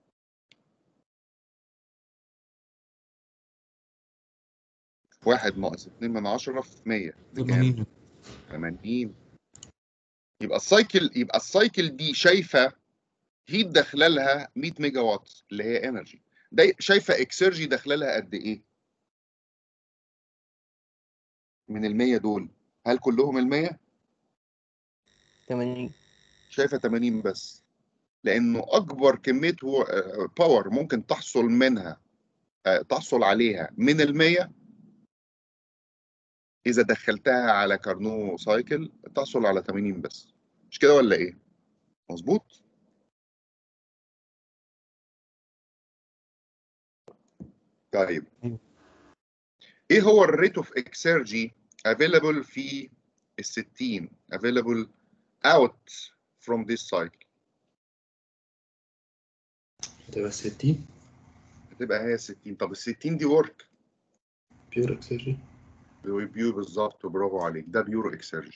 واحد ناقص 2 من عشرة في 100 بكام؟ 80 يبقى السايكل يبقى السايكل دي شايفه هيت داخله لها 100 ميجا وات اللي هي انرجي ده شايفه اكسرجي داخله لها قد ايه؟ من ال 100 دول هل كلهم ال 100؟ 80 شايفه 80 بس لانه اكبر كميه باور ممكن تحصل منها آه، تحصل عليها من ال 100 اذا دخلتها على كارنو سايكل تحصل على 80 بس مش كده ولا ايه؟ مظبوط؟ طيب أيوة. ايه هو الريت اوف اكسيرجي available في ال 60 available out from this cycle هتبقى 60 هتبقى هي 60 طب ال 60 دي ورك بيور اكسجين بيور بالظبط برافو عليك ده بيور اكسيرجي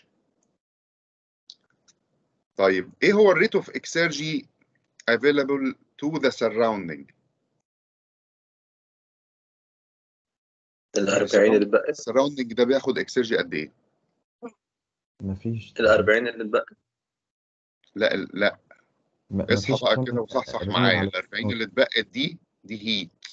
طيب ايه هو الريت اوف اكسيرجي available to the surrounding ال 40 اللي اتبقت السراوندنج ده بياخد اكسيرجي قد ايه؟ مفيش ال 40 اللي اتبقت لا لا م- اصحى مفيش بقى أصلاً كده وصحصح رجل معايا على ال 40 النقط. اللي اتبقت دي دي هيت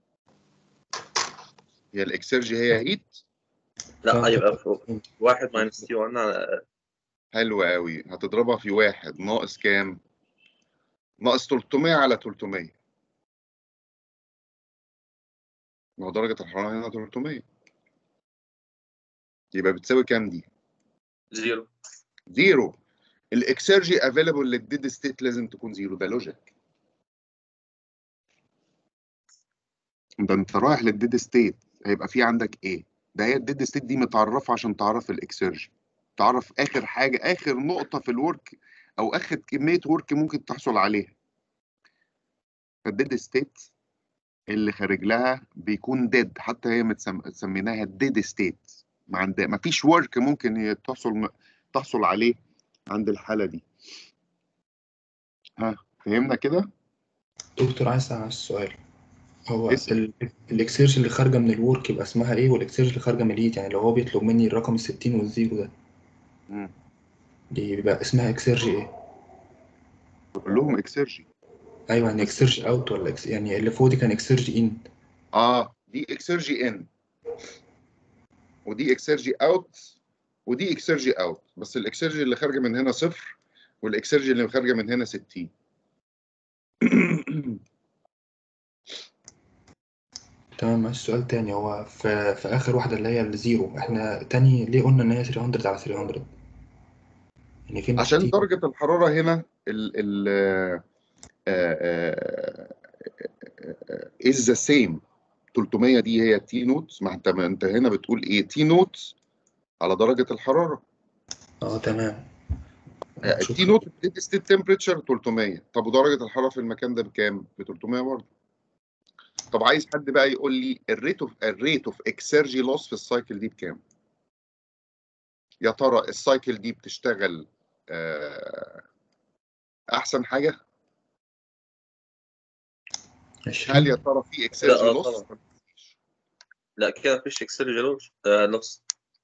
هي الاكسيرجي هي هيت لا هيبقى فوق 1 ماينس تي 1 على حلو قوي هتضربها في واحد ناقص كام؟ ناقص 300 على 300 ما هو درجة الحرارة هنا 300 يبقى بتساوي كام دي؟ زيرو زيرو الاكسرجي افيلابل للديد ستيت لازم تكون زيرو ده لوجيك ده انت رايح للديد ستيت هيبقى في عندك ايه؟ ده هي الديد ستيت دي متعرفه عشان تعرف الاكسرجي تعرف اخر حاجه اخر نقطه في الورك او اخر كميه ورك ممكن تحصل عليها فالديد ستيت اللي خارج لها بيكون ديد حتى هي متسم... سميناها ديد ستيت ما عند ما فيش ورك ممكن هي تحصل تحصل عليه عند الحاله دي ها فهمنا كده دكتور عايز اسال على السؤال هو اسأل. ال- الاكسيرج اللي خارجه من الورك يبقى اسمها ايه والاكسيرج اللي خارجه من الهيت يعني لو هو بيطلب مني الرقم الستين والزيرو ده مم. دي بيبقى اسمها اكسيرج ايه كلهم اكسرجي ايوه يعني اكسيرج اوت ولا إكس... يعني اللي فوق دي كان اكسيرج ان اه دي اكسرجي ان ودي اكسرجي اوت ودي اكسرجي اوت بس الاكسرجي اللي خارجه من هنا صفر والاكسرجي اللي خارجه من هنا 60 تمام معلش سؤال تاني هو في, في اخر واحده اللي هي الزيرو احنا تاني ليه قلنا ان هي 300 على 300 يعني فين عشان التي؟ درجه الحراره هنا ال ال از ذا سيم 300 دي هي تي نوت ما انت ما انت هنا بتقول ايه تي نوت على درجه الحراره اه تمام التي شكرا. نوت ستيت تمبريتشر 300 طب ودرجه الحراره في المكان ده بكام؟ ب 300 برضه طب عايز حد بقى يقول لي الريت اوف الريت اوف اكسرجي لوس في السايكل دي بكام؟ يا ترى السايكل دي بتشتغل آه، احسن حاجه؟ هل يا ترى في لا اكسرجي آه لوس؟ طبعا لا كده مفيش اكسرجي لوس آه لوس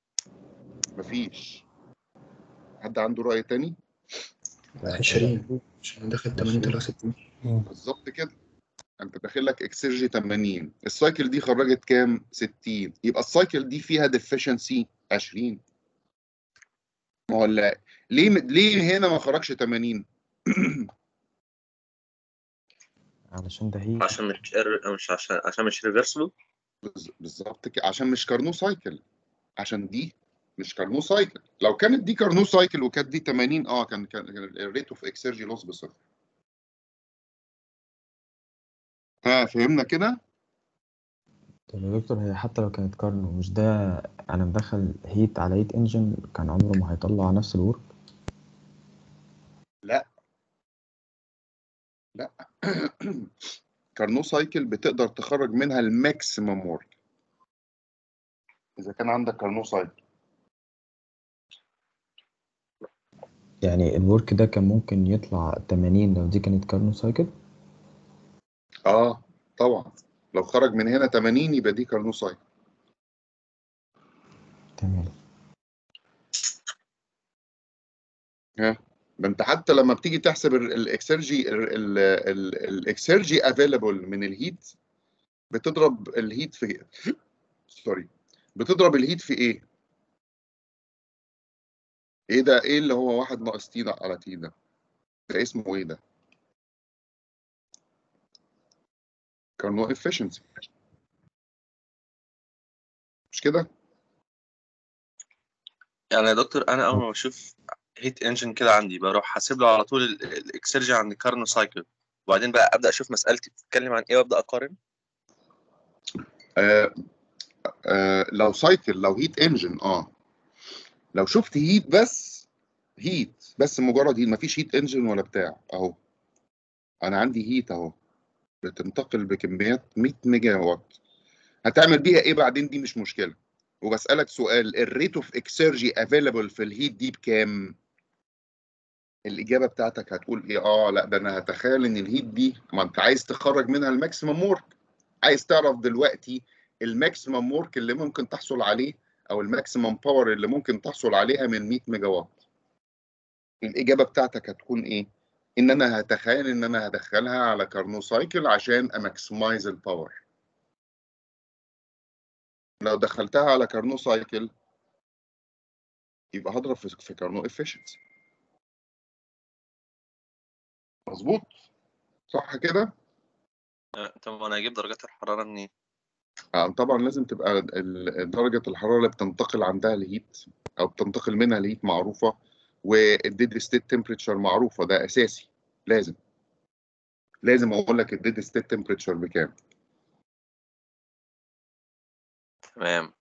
مفيش حد عنده رأي تاني؟ 20 عشان داخل 80 طلع 60 بالظبط كده انت داخل لك اكسرجي 80 السايكل دي خرجت كام 60 يبقى السايكل دي فيها ديفيشنسي 20 ما هو لا ليه ليه هنا ما خرجش 80 علشان ده هي عشان مش مش عشان عشان مش ريفرسبل بز- بالظبط كده عشان مش كارنو سايكل عشان دي مش كارنو سايكل لو كانت دي كارنو سايكل وكانت دي 80 اه كان كان الريت اوف اكسرجي لوس بصفر ها فهمنا كده طب يا دكتور هي حتى لو كانت كارنو مش ده انا مدخل هيت على هيت انجن كان عمره ما هيطلع نفس الورك كارنو سايكل بتقدر تخرج منها الماكسيمم ورك اذا كان عندك كارنو سايكل يعني الورك ده كان ممكن يطلع 80 لو دي كانت كارنو سايكل اه طبعا لو خرج من هنا 80 يبقى دي كارنو سايكل تمام ده انت حتى لما بتيجي تحسب ال- الاكسرجي ال- ال- ال- الاكسرجي افيلابل من الهيت بتضرب الهيت في سوري بتضرب الهيت في ايه؟ ايه ده ايه اللي هو واحد ناقص تي على تي ده؟ ده اسمه ايه ده؟ كارنو افشنسي مش كده؟ يعني يا دكتور انا اول ما بشوف هيت انجن كده عندي بروح حاسب له على طول ال- الاكسرجي عند كارنو سايكل وبعدين بقى ابدا اشوف مسالتي بتتكلم عن ايه وابدا اقارن آه آه لو سايكل لو هيت انجن اه لو شفت هيت بس هيت بس مجرد هيت مفيش هيت انجن ولا بتاع اهو انا عندي هيت اهو بتنتقل بكميات 100 ميجا وات هتعمل بيها ايه بعدين دي مش مشكله وبسالك سؤال الريت اوف اكسرجي افيلابل في الهيت دي بكام الاجابه بتاعتك هتقول ايه اه لا ده انا هتخيل ان الهيت دي ما انت عايز تخرج منها الماكسيمم ورك عايز تعرف دلوقتي الماكسيمم ورك اللي ممكن تحصل عليه او الماكسيمم باور اللي ممكن تحصل عليها من 100 ميجا وات الاجابه بتاعتك هتكون ايه ان انا هتخيل ان انا هدخلها على كارنو سايكل عشان اماكسمايز الباور لو دخلتها على كارنو سايكل يبقى هضرب في في كارنو افشنسي مظبوط صح كده آه، طب انا هجيب درجات الحراره منين آه، طبعا لازم تبقى ال- درجة الحرارة اللي بتنتقل عندها الهيت أو بتنتقل منها الهيت معروفة والديد ستيت تمبريتشر معروفة ده أساسي لازم لازم أقول لك الديد ستيت تمبريتشر بكام تمام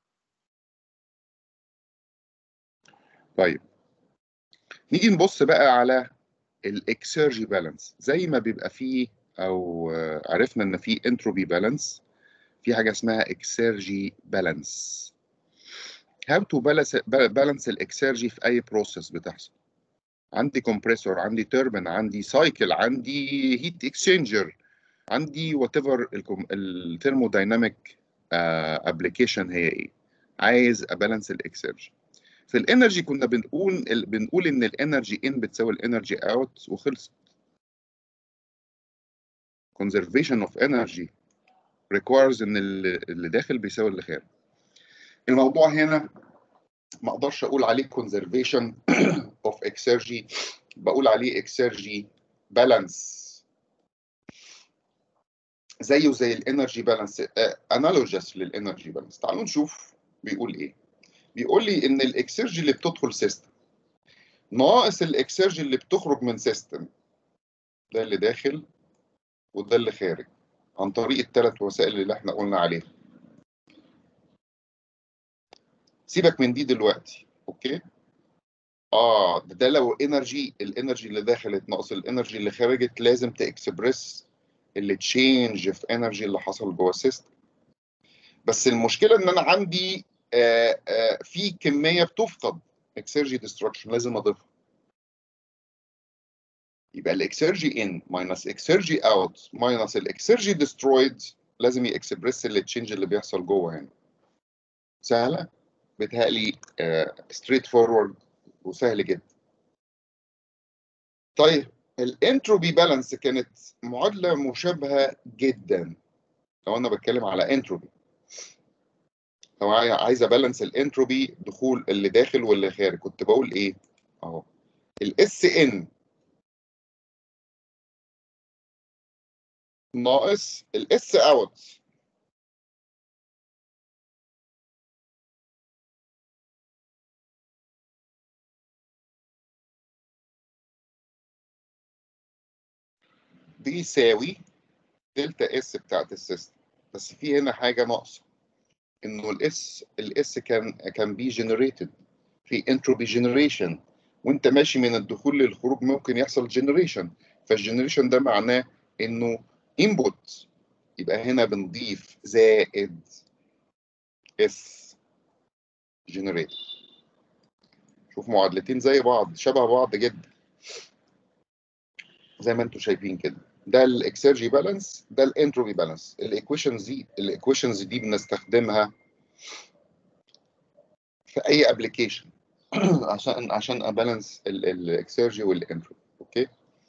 طيب نيجي نبص بقى على الاكسيرجي بالانس زي ما بيبقى فيه او آه، عرفنا ان في انتروبي بالانس في حاجه اسمها اكسيرجي بالانس هاو تو بالانس الاكسيرجي في اي بروسيس بتحصل عندي كومبريسور عندي توربين عندي سايكل عندي هيت اكسشينجر عندي وات ايفر الثيرمودايناميك ابلكيشن هي ايه عايز ابالانس الاكسيرجي في الانرجي كنا بنقول ال- بنقول ان الانرجي ان بتساوي الانرجي اوت وخلصت conservation of energy requires ان اللي اللي داخل بيساوي اللي خارج الموضوع هنا ما اقدرش اقول عليه conservation of exergy بقول عليه exergy balance زيه زي الانرجي بالانس انالوجس للانرجي بالانس تعالوا نشوف بيقول ايه بيقول لي ان الاكسرجي اللي بتدخل سيستم ناقص الاكسرجي اللي بتخرج من سيستم ده اللي داخل وده اللي خارج عن طريق الثلاث وسائل اللي احنا قلنا عليها سيبك من دي دلوقتي اوكي اه ده, ده لو انرجي الانرجي اللي دخلت ناقص الانرجي اللي خرجت لازم تاكسبرس اللي تشينج في انرجي اللي حصل جوه السيستم بس المشكله ان انا عندي آه آه في كميه بتفقد اكسرجي ديستركشن لازم اضيفها يبقى الاكسرجي ان ماينس اكسرجي اوت ماينس الاكسرجي ديسترويد لازم يكسبرس اللي تشينج اللي بيحصل جوه هنا سهله بتهيألي ستريت فورورد وسهل جدا طيب الانتروبي بالانس كانت معادله مشابهه جدا لو انا بتكلم على انتروبي لو عاي- عايز ابالانس الانتروبي دخول اللي داخل واللي خارج كنت بقول ايه اهو الاس ان ناقص الاس اوت بيساوي دلتا اس بتاعت السيستم بس في هنا حاجه ناقصه انه الاس الاس كان كان بي جنريتد في انتروبي جنريشن وانت ماشي من الدخول للخروج ممكن يحصل جنريشن فالجنريشن ده معناه انه انبوت يبقى هنا بنضيف زائد اس جنريت شوف معادلتين زي بعض شبه بعض جدا زي ما انتم شايفين كده ده الاكسرجي بالانس ده الانتروبي بالانس الايكويشنز دي الايكويشنز دي بنستخدمها في اي ابلكيشن عشان عشان ابالانس الاكسرجي والانتروبي اوكي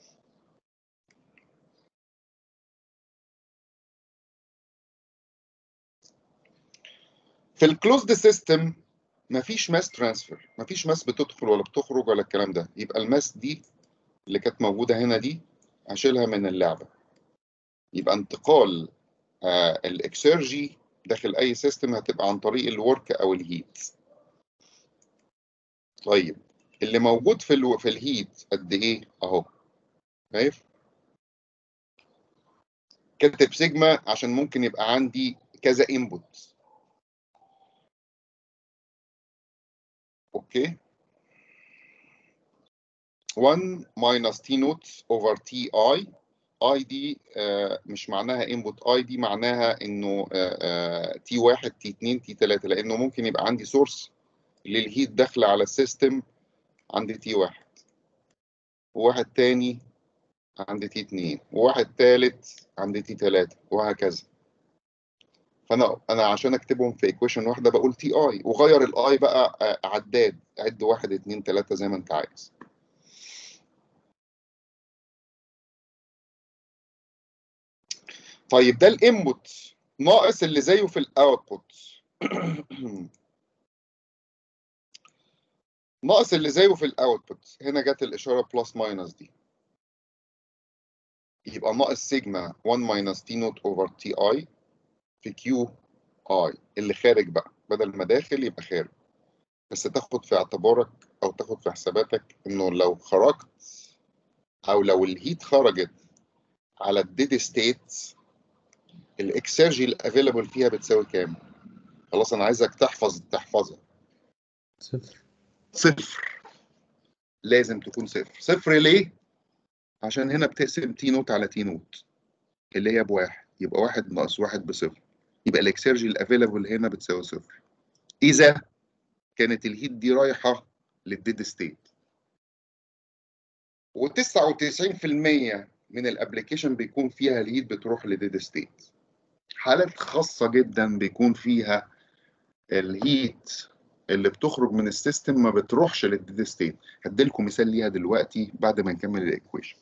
في الكلوزد سيستم مفيش ماس ترانسفير مفيش ماس بتدخل ولا بتخرج ولا الكلام ده يبقى الماس دي اللي كانت موجوده هنا دي هشيلها من اللعبه يبقى انتقال آه الاكسرجي داخل اي سيستم هتبقى عن طريق الورك او الهيت طيب اللي موجود في الو... في الهيت قد ايه اهو شايف كاتب سيجما عشان ممكن يبقى عندي كذا انبوت اوكي 1 minus t نوت over t i i دي آه، مش معناها input i دي معناها انه t 1 t 2 t 3 لانه ممكن يبقى عندي سورس للهيت داخله على السيستم عندي t 1 وواحد تاني عندي t 2 وواحد تالت عندي t 3 وهكذا فانا انا عشان اكتبهم في ايكويشن واحده بقول تي اي وغير الاي بقى آه، عداد عد واحد اتنين تلاته زي ما انت عايز طيب ده الانبوت ناقص اللي زيه في الاوتبوت ناقص اللي زيه في الاوتبوت هنا جت الاشاره بلس ماينس دي يبقى ناقص سيجما 1 ماينس تي نوت اوفر تي اي في كيو اي اللي خارج بقى بدل ما داخل يبقى خارج بس تاخد في اعتبارك او تاخد في حساباتك انه لو خرجت او لو الهيت خرجت على الديد ستيت الاكسرجي الافيلابل فيها بتساوي كام؟ خلاص انا عايزك تحفظ تحفظها صفر صفر لازم تكون صفر صفر ليه؟ عشان هنا بتقسم تي نوت على تي نوت اللي هي بواحد يبقى واحد ناقص واحد بصفر يبقى الاكسرجي الافيلابل هنا بتساوي صفر اذا كانت الهيت دي رايحه للديد ستيت و99% من الابلكيشن بيكون فيها الهيت بتروح لديد ستيت حالات خاصه جدا بيكون فيها الهيت اللي بتخرج من السيستم ما بتروحش للديد ستيت هديلكم مثال ليها دلوقتي بعد ما نكمل الايكويشن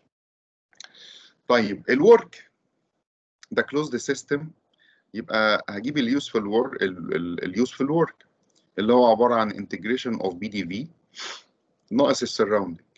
طيب الورك ده كلوزد سيستم يبقى هجيب اليوسفul ورك اليوسفul ورك اللي هو عباره عن انتجريشن اوف بي دي في ناقص السراوندنج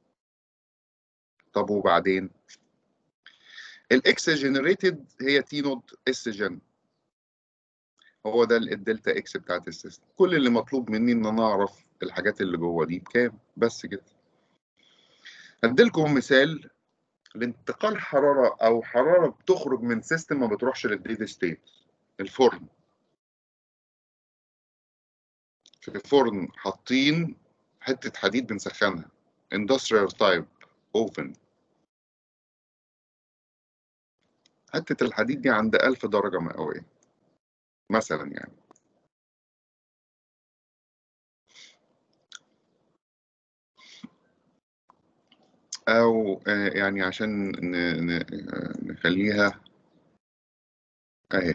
طب وبعدين الاكس جنريتد هي تي نوت اس جن هو ده الدلتا اكس بتاعت السيستم كل اللي مطلوب مني ان انا اعرف الحاجات اللي جوه دي بكام بس كده هديلكم مثال لانتقال حراره او حراره بتخرج من سيستم ما بتروحش للديد ستيت الفرن في فرن حاطين حته حديد بنسخنها industrial type oven حته الحديد دي عند 1000 درجه مئويه مثلا يعني او آه، يعني عشان ن- ن- آه، نخليها اهي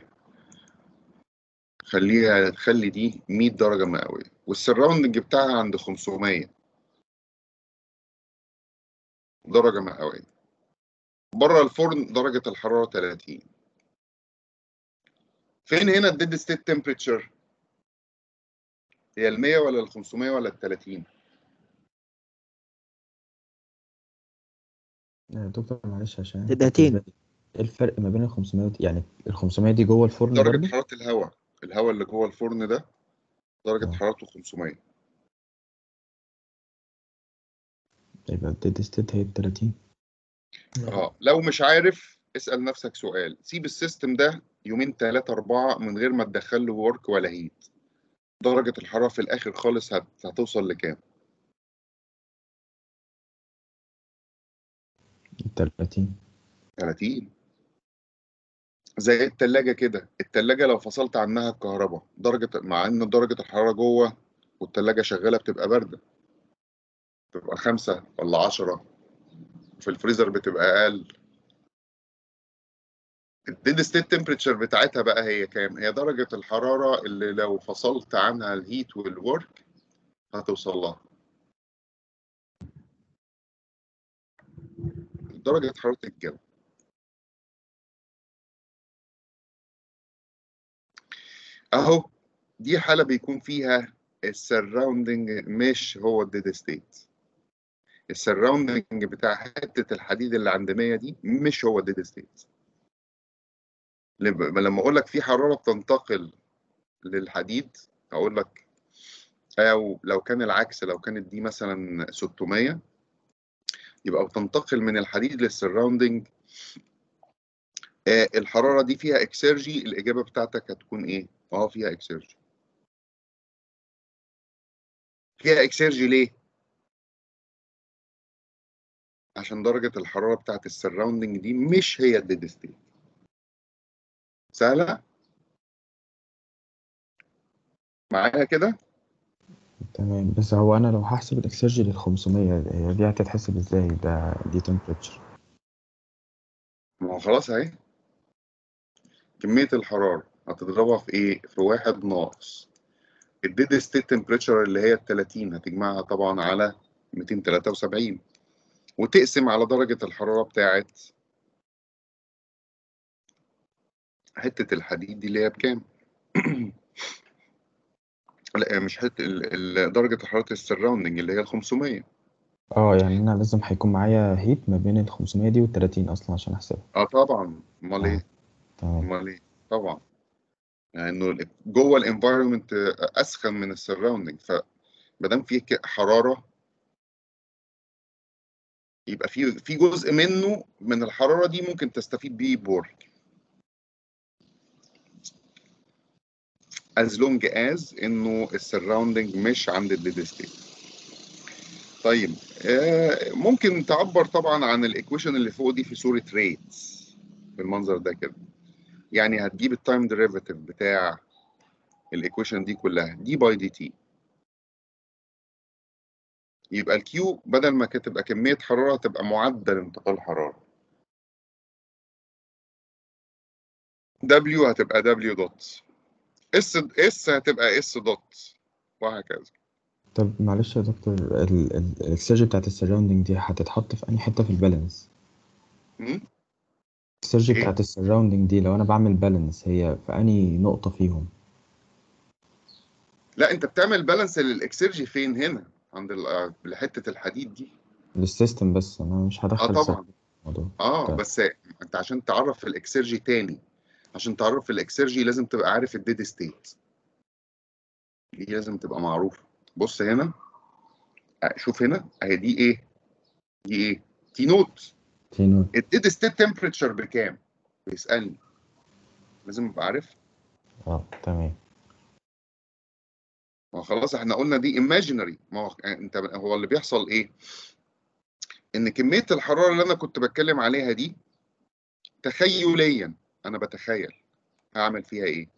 خليها خلي دي 100 درجه مئويه والسراوندنج بتاعها عند 500 درجه مئويه بره الفرن درجه الحراره 30 فين هنا الديد ستيت تمبريتشر هي ال 100 ولا ال 500 ولا ال 30 آه، دكتور معلش عشان تلاتين. بالنسبة لي، ايه الفرق ما بين ال 500 ودي- يعني ال 500 دي جوه الفرن درجه برضه؟ حراره الهواء الهواء اللي جوه الفرن ده درجه آه. حرارته 500 يبقى الديد ستيت هي ال 30 اه لو مش عارف اسال نفسك سؤال سيب السيستم ده يومين ثلاثة أربعة من غير ما تدخل له ورك ولا هيت درجة الحرارة في الآخر خالص هت... هتوصل لكام؟ ال 30 30 زي التلاجة كده التلاجة لو فصلت عنها الكهرباء درجة مع إن درجة الحرارة جوه والتلاجة شغالة بتبقى باردة بتبقى خمسة ولا عشرة في الفريزر بتبقى أقل الديد ستيت تمبريتشر بتاعتها بقى هي كام؟ هي درجة الحرارة اللي لو فصلت عنها الهيت والورك هتوصل لها درجة حرارة الجو أهو دي حالة بيكون فيها السراوندنج مش هو الديد ستيت السراوندنج بتاع حتة الحديد اللي عند 100 دي مش هو الديد ستيت لما لما اقول لك في حراره بتنتقل للحديد اقول لك او لو كان العكس لو كانت دي مثلا 600 يبقى بتنتقل من الحديد للسراوندنج آه الحراره دي فيها اكسرجي الاجابه بتاعتك هتكون ايه اه فيها اكسرجي فيها اكسرجي ليه عشان درجه الحراره بتاعت السراوندنج دي مش هي الديد ستيت سهله معايا كده تمام بس هو انا لو هحسب الاكسرجي لل 500 هي دي هتتحسب ازاي ده دي تمبريتشر ما هو خلاص اهي كمية الحرارة هتضربها في ايه؟ في واحد ناقص الديد ستيت تمبريتشر اللي هي ال 30 هتجمعها طبعا على 273 وتقسم على درجة الحرارة بتاعت حتة الحديد دي اللي هي بكام؟ لا مش حتة ال- ال- درجة حرارة السراوندنج اللي هي ال 500 اه يعني انا لازم هيكون معايا هيت ما بين ال 500 دي وال 30 اصلا عشان احسبها اه طبعا امال آه. ايه؟ تمام امال ايه؟ طبعا لانه يعني جوه الانفايرمنت اسخن من السراوندنج فما دام في حراره يبقى في في جزء منه من الحراره دي ممكن تستفيد بيه بورك as long as انه السراوندنج مش عند الديد ستيت طيب آه ممكن تعبر طبعا عن الايكويشن اللي فوق دي في صوره ريتس بالمنظر ده كده يعني هتجيب التايم ديريفاتيف بتاع الايكويشن دي كلها دي باي دي تي يبقى الكيو بدل ما كانت تبقى كميه حراره تبقى معدل انتقال الحراره دبليو هتبقى دبليو دوت اس اس هتبقى اس دوت وهكذا طب معلش يا دكتور الاكسرجي بتاعت السراوندنج دي هتتحط في أي حتة في البالانس الاكسرجي إيه؟ بتاعت السراوندنج دي لو أنا بعمل بالانس هي في أي نقطة فيهم لا انت بتعمل بالانس للاكسرجي فين هنا عند ال- حته الحديد دي للسيستم بس أنا مش هدخل اه سا- طبعا في الموضوع اه طيب. بس انت عشان تعرف الاكسرجي تاني عشان تعرف الاكسرجي لازم تبقى عارف الديد ستيت دي لازم تبقى معروفه بص هنا آه، شوف هنا اهي دي ايه دي ايه تي نوت تي نوت الديد ستيت تمبريتشر بكام بيسالني لازم ابقى عارف اه تمام ما هو خلاص احنا قلنا دي imaginary ما هو انت هو اللي بيحصل ايه ان كميه الحراره اللي انا كنت بتكلم عليها دي تخيليا انا بتخيل هعمل فيها ايه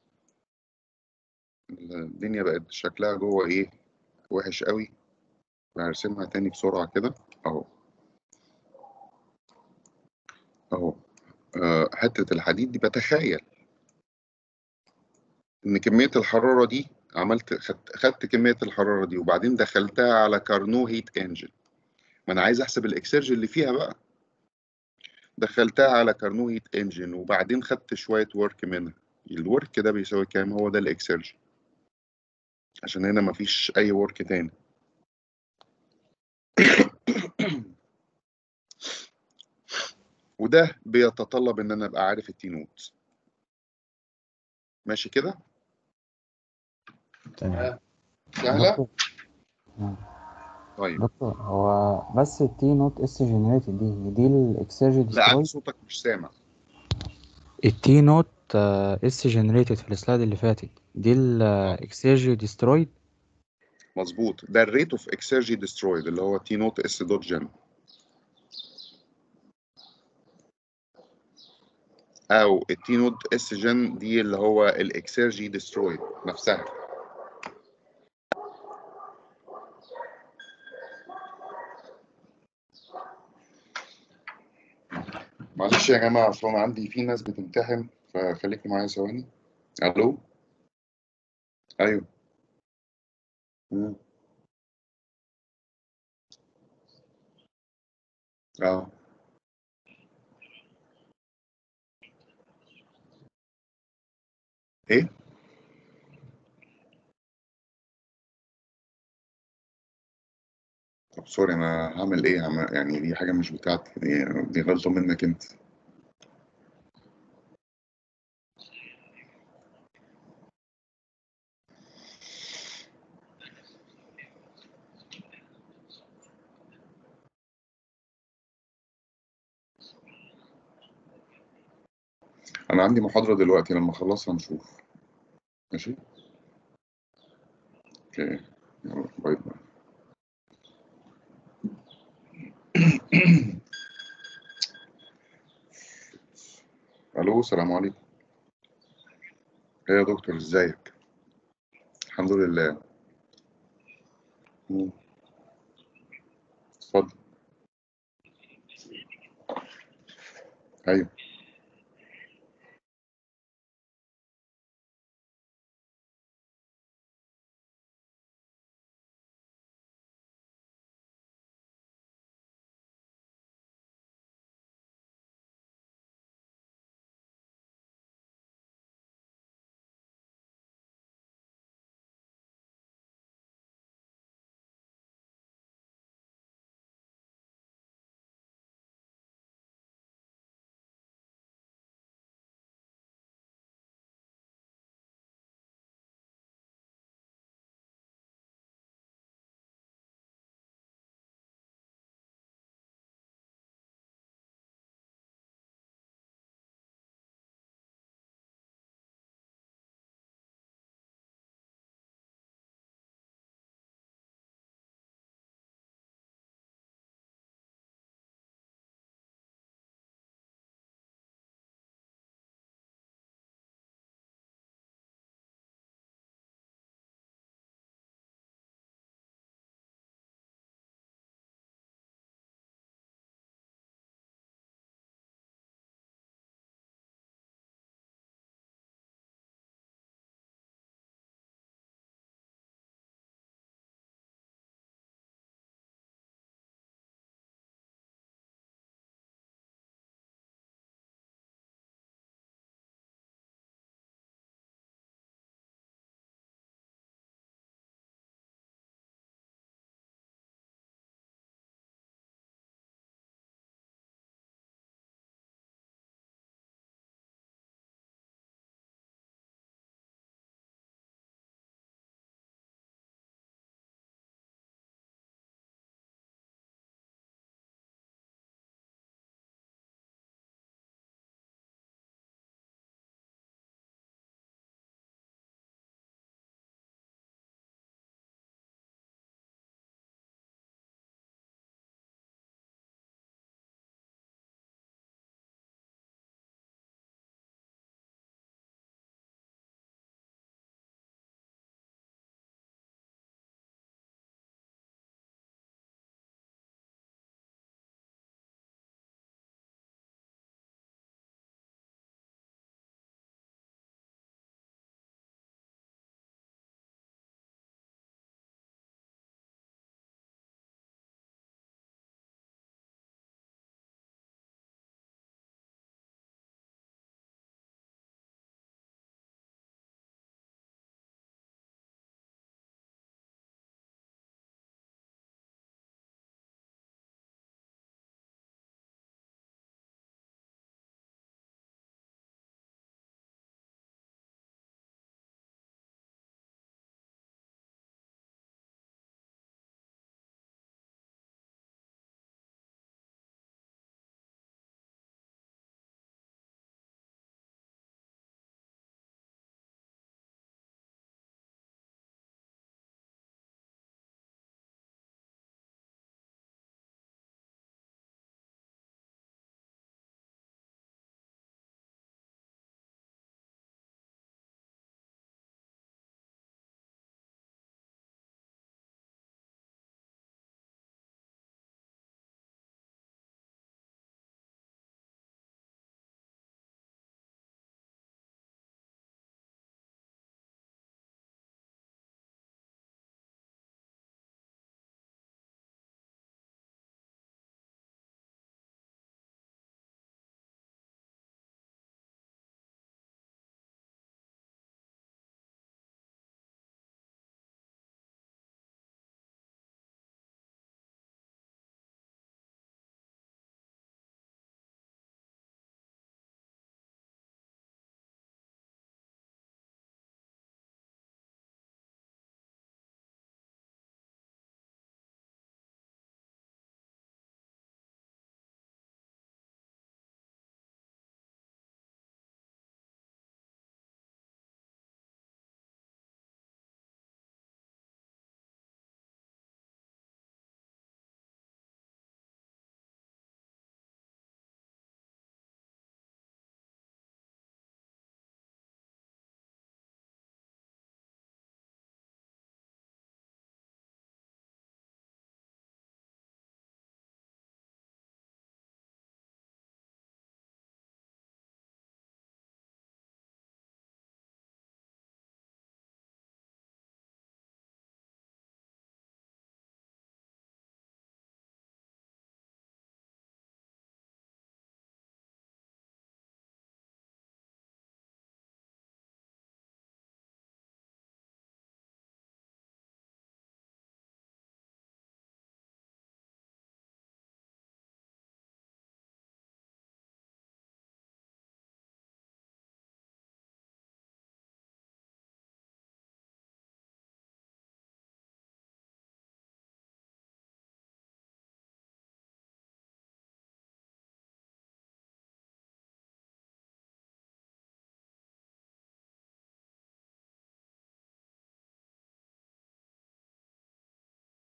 الدنيا بقت شكلها جوه ايه وحش قوي هرسمها تاني بسرعه كده اهو اهو آه، حته الحديد دي بتخيل ان كميه الحراره دي عملت خدت, خدت كميه الحراره دي وبعدين دخلتها على كارنو هيت انجن ما انا عايز احسب الاكسرج اللي فيها بقى دخلتها على كارنو هيت انجن وبعدين خدت شويه ورك منها الورك ده بيساوي كام هو ده الاكسرج عشان هنا مفيش اي ورك تاني وده بيتطلب ان انا ابقى عارف التي نوت ماشي كده تمام سهله دكتور آه. طيب دكتور هو بس التي نوت اس جنريتد دي دي الاكسرجي لا عندي ديستروي صوتك مش سامع التي نوت اس جنريتد في السلايد اللي فاتت دي الاكسرجي ديسترويد مظبوط ده الريت اوف اكسرجي ديسترويد اللي هو تي نوت اس دوت جن او التي نوت اس جن دي اللي هو الاكسرجي ديسترويد نفسها معلش يا جماعه اصل انا عندي في ناس بتمتحن فخليكم معايا ثواني الو ايوه مم. اه ايه طب سوري انا هعمل ايه هعمل يعني دي حاجه مش بتاعتي دي, دي غلطه منك انت انا عندي محاضره دلوقتي لما اخلصها نشوف ماشي اوكي يلا باي باي الو السلام عليكم ايه يا دكتور ازيك الحمد لله مم. اتفضل ايوه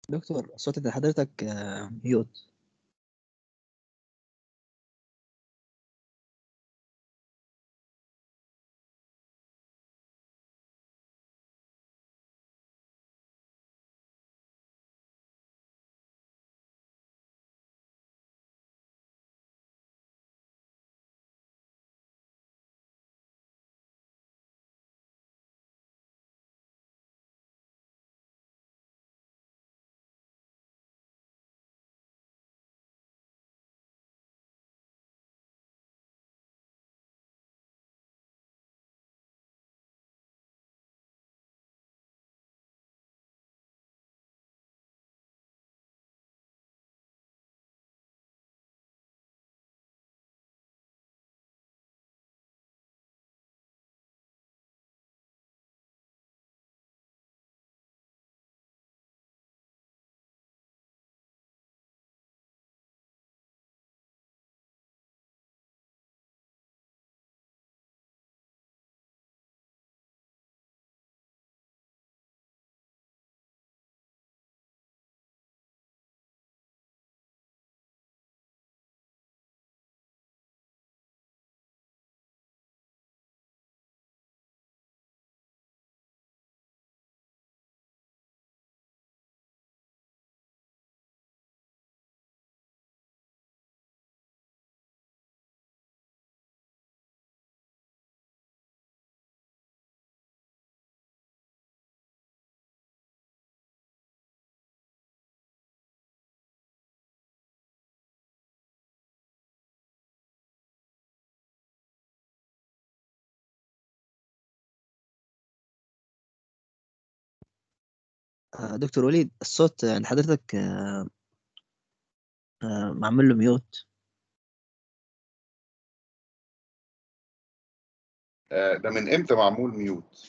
دكتور صوت إن حضرتك آه، ميوت آه، دكتور وليد الصوت عند حضرتك آه، آه، معمول له ميوت آه، ده من امتى معمول ميوت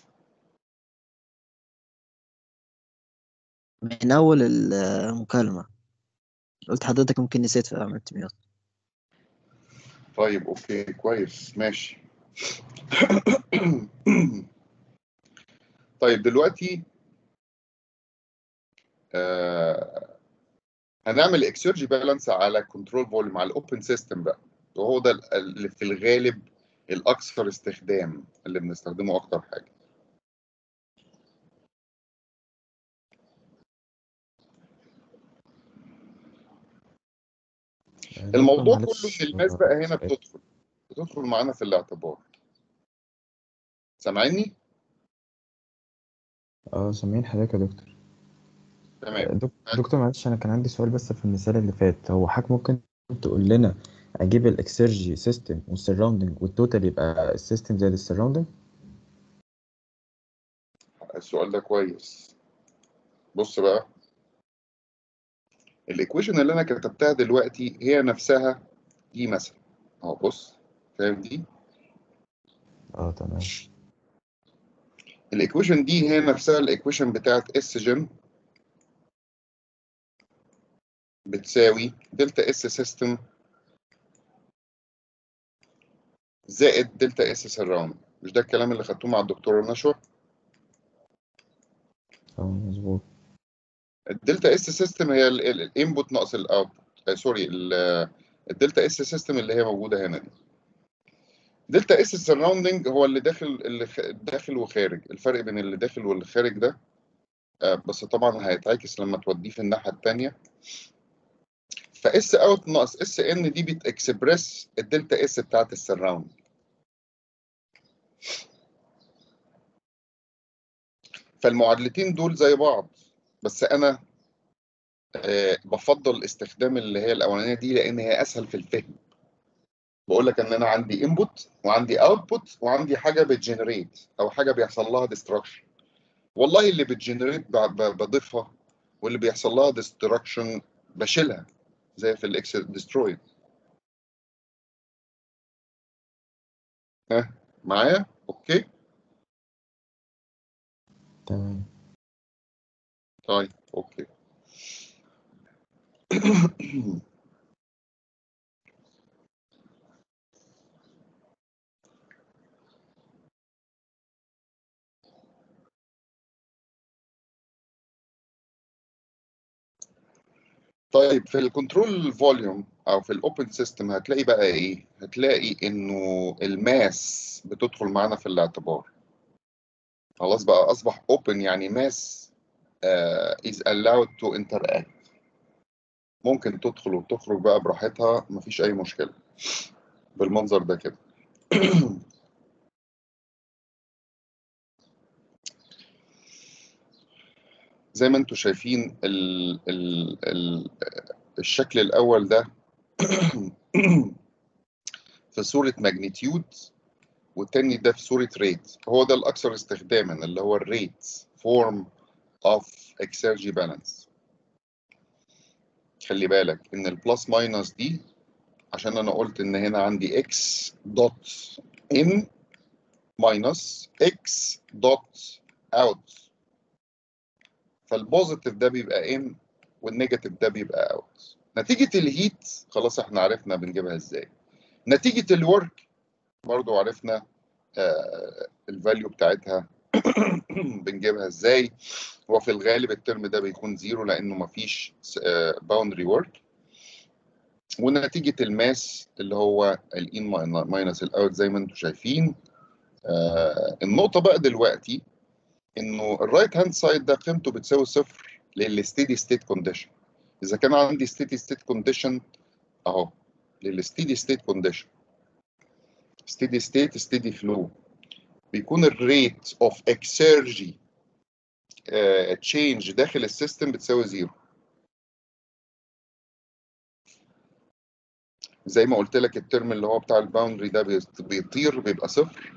من أول المكالمة قلت حضرتك ممكن نسيت فعملت ميوت طيب اوكي كويس ماشي طيب دلوقتي آه هنعمل اكسيرجي بالانس على كنترول فوليوم على الاوبن سيستم بقى وهو ده اللي في الغالب الاكثر استخدام اللي بنستخدمه اكتر حاجه آه، دكتور الموضوع كله معلش ان الماس هو بقى هنا سؤال بتدخل بتدخل معانا في الاعتبار سامعني اه سامعين حضرتك يا دكتور آه، تمام دك... دكتور معلش انا كان عندي سؤال بس في المثال اللي فات هو حضرتك ممكن تقول لنا اجيب الاكسرجي سيستم والسراوندنج والتوتال يبقى السيستم زائد السراوندنج السؤال ده كويس بص بقى الايكويشن اللي انا كتبتها دلوقتي هي نفسها دي مثلا اهو بص فاهم دي اه تمام الايكويشن دي هي نفسها الايكويشن بتاعت اس جيم بتساوي دلتا اس سيستم زائد دلتا اس سراوند مش ده الكلام اللي خدتوه مع الدكتوره نشوى اه مظبوط الدلتا اس سيستم هي الانبوت ناقص الاوتبوت سوري الدلتا اس سيستم اللي هي موجوده هنا دي دلتا اس سراوندنج هو اللي داخل اللي خ- داخل وخارج الفرق بين اللي داخل واللي خارج ده آه، بس طبعا هيتعكس لما توديه في الناحيه الثانيه فاس اوت ناقص اس ان دي بتكسبرس الدلتا اس بتاعت السراوند فالمعادلتين دول زي بعض بس انا آه، بفضل استخدام اللي هي الاولانيه دي لان هي اسهل في الفهم بقول لك ان انا عندي انبوت وعندي اوتبوت وعندي حاجه بتجنريت او حاجه بيحصل لها ديستراكشن والله اللي بتجنريت ب- ب- بضيفها واللي بيحصل لها ديستراكشن بشيلها زي في الاكس ديسترويد ها معايا اوكي تمام طيب اوكي طيب في الكنترول فوليوم او في الاوبن سيستم هتلاقي بقى ايه هتلاقي انه الماس بتدخل معانا في الاعتبار خلاص بقى اصبح اوبن يعني ماس uh, is allowed to interact ممكن تدخل وتخرج بقى براحتها مفيش اي مشكله بالمنظر ده كده زي ما انتم شايفين ال ال ال الشكل الاول ده في صورة ماجنتيود والتاني ده في صورة ريت هو ده الأكثر استخداما اللي هو الريت فورم اوف اكسرجي بالانس خلي بالك ان البلس ماينس دي عشان انا قلت ان هنا عندي اكس دوت ان ماينس اكس دوت اوت فالبوزيتيف ده بيبقى ان والنيجاتيف ده بيبقى اوت نتيجة الهيت خلاص احنا عرفنا بنجيبها ازاي نتيجة الورك برضو عرفنا آه الفاليو بتاعتها بنجيبها ازاي وفي الغالب الترم ده بيكون زيرو لانه مفيش باوندري ورك ونتيجة الماس اللي هو الان ماينس الاوت زي ما انتم شايفين آه النقطة بقى دلوقتي انه الرايت هاند سايد ده قيمته بتساوي صفر للستيدي ستيت كونديشن اذا كان عندي ستيدي ستيت كونديشن اهو للستيدي ستيت كونديشن ستيدي ستيت ستيدي فلو بيكون الريت اوف اكسيرجي تشينج داخل السيستم بتساوي زيرو زي ما قلت لك الترم اللي هو بتاع الباوندري ده بيطير بيبقى صفر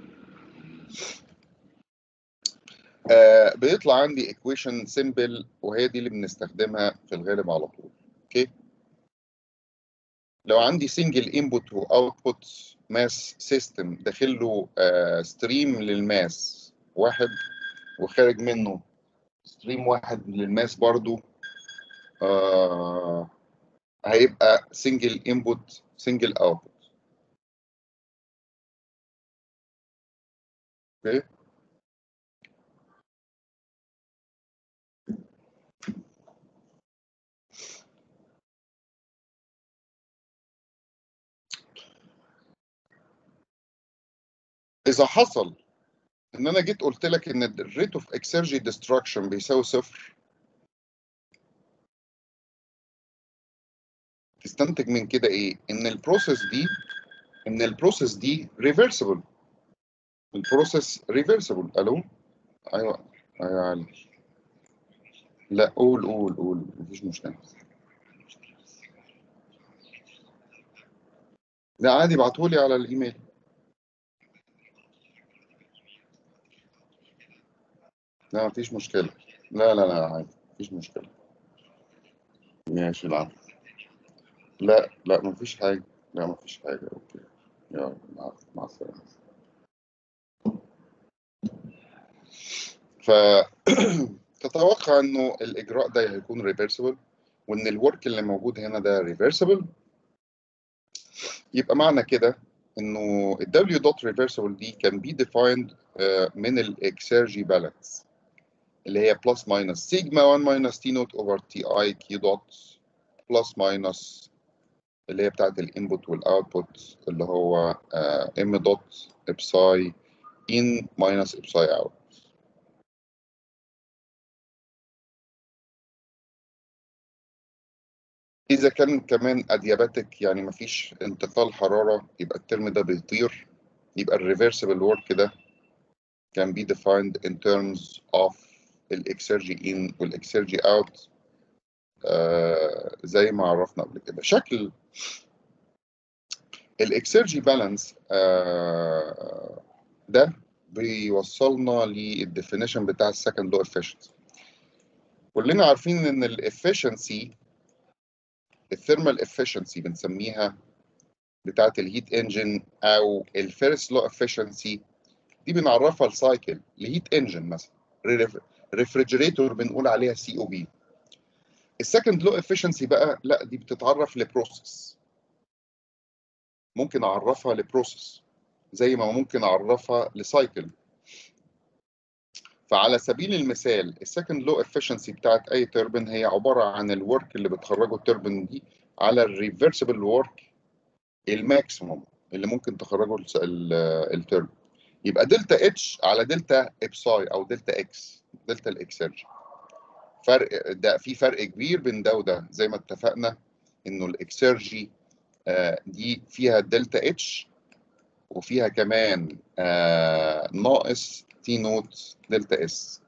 آه بيطلع عندي equation simple وهي دي اللي بنستخدمها في الغالب على طول اوكي لو عندي single input و output mass system داخل له آه stream للماس واحد وخارج منه stream واحد للماس برضو آه هيبقى single input single output اوكي اذا حصل ان انا جيت قلت لك ان الريت اوف اكسرجي ديستراكشن بيساوي صفر تستنتج من كده ايه ان البروسيس دي ان البروسيس دي ريفرسبل البروسيس ريفرسبل الو ايوه ايوه يا علي لا قول قول قول مفيش مشكله لا عادي ابعتهولي على الايميل لا مفيش مشكلة لا لا لا عادي مفيش مشكلة ماشي العفو لا لا مفيش حاجة لا مفيش حاجة اوكي يلا مع مع السلامة ف تتوقع انه الاجراء ده هيكون ريفرسبل وان الورك اللي موجود هنا ده ريفرسبل يبقى معنى كده انه ال W dot reversible دي can be defined uh, من الاكسرجي بالانس اللي هي بلس ماينس سيجما 1 ماينس تي نوت اوفر تي اي كيو دوت بلس ماينس اللي هي بتاعت الانبوت والاوتبوت اللي هو ام دوت ابساي ان ماينس ابساي اوت إذا كان كمان أدياباتك يعني مفيش انتقال حرارة يبقى الترم ده بيطير يبقى الريفرسبل ورك ده can be defined in terms of الاكسرجي in والاكسرجي out آه زي ما عرفنا قبل كده شكل الاكسرجي بالانس آه ده بيوصلنا للديفينيشن بتاع السكند لو efficiency كلنا عارفين ان الافشنسي الثيرمال افشنسي بنسميها بتاعه الهيت انجن او الفيرست لو افشنسي دي بنعرفها السايكل لهيت انجن مثلا ريفريجريتور بنقول عليها سي او بي السكند لو افشنسي بقى لا دي بتتعرف لبروسيس ممكن اعرفها لبروسيس زي ما ممكن اعرفها لسايكل فعلى سبيل المثال السكند لو افشنسي بتاعت اي تربن هي عباره عن الورك اللي بتخرجه التربن دي على الريفرسبل ورك الماكسيموم اللي ممكن تخرجه الس- ال- التربن يبقى دلتا اتش على دلتا ابساي او دلتا اكس دلتا الاكسرجي فرق ده في فرق كبير بين ده وده زي ما اتفقنا انه الاكسرجي آه، دي فيها دلتا اتش وفيها كمان آه، ناقص تي نوت دلتا اس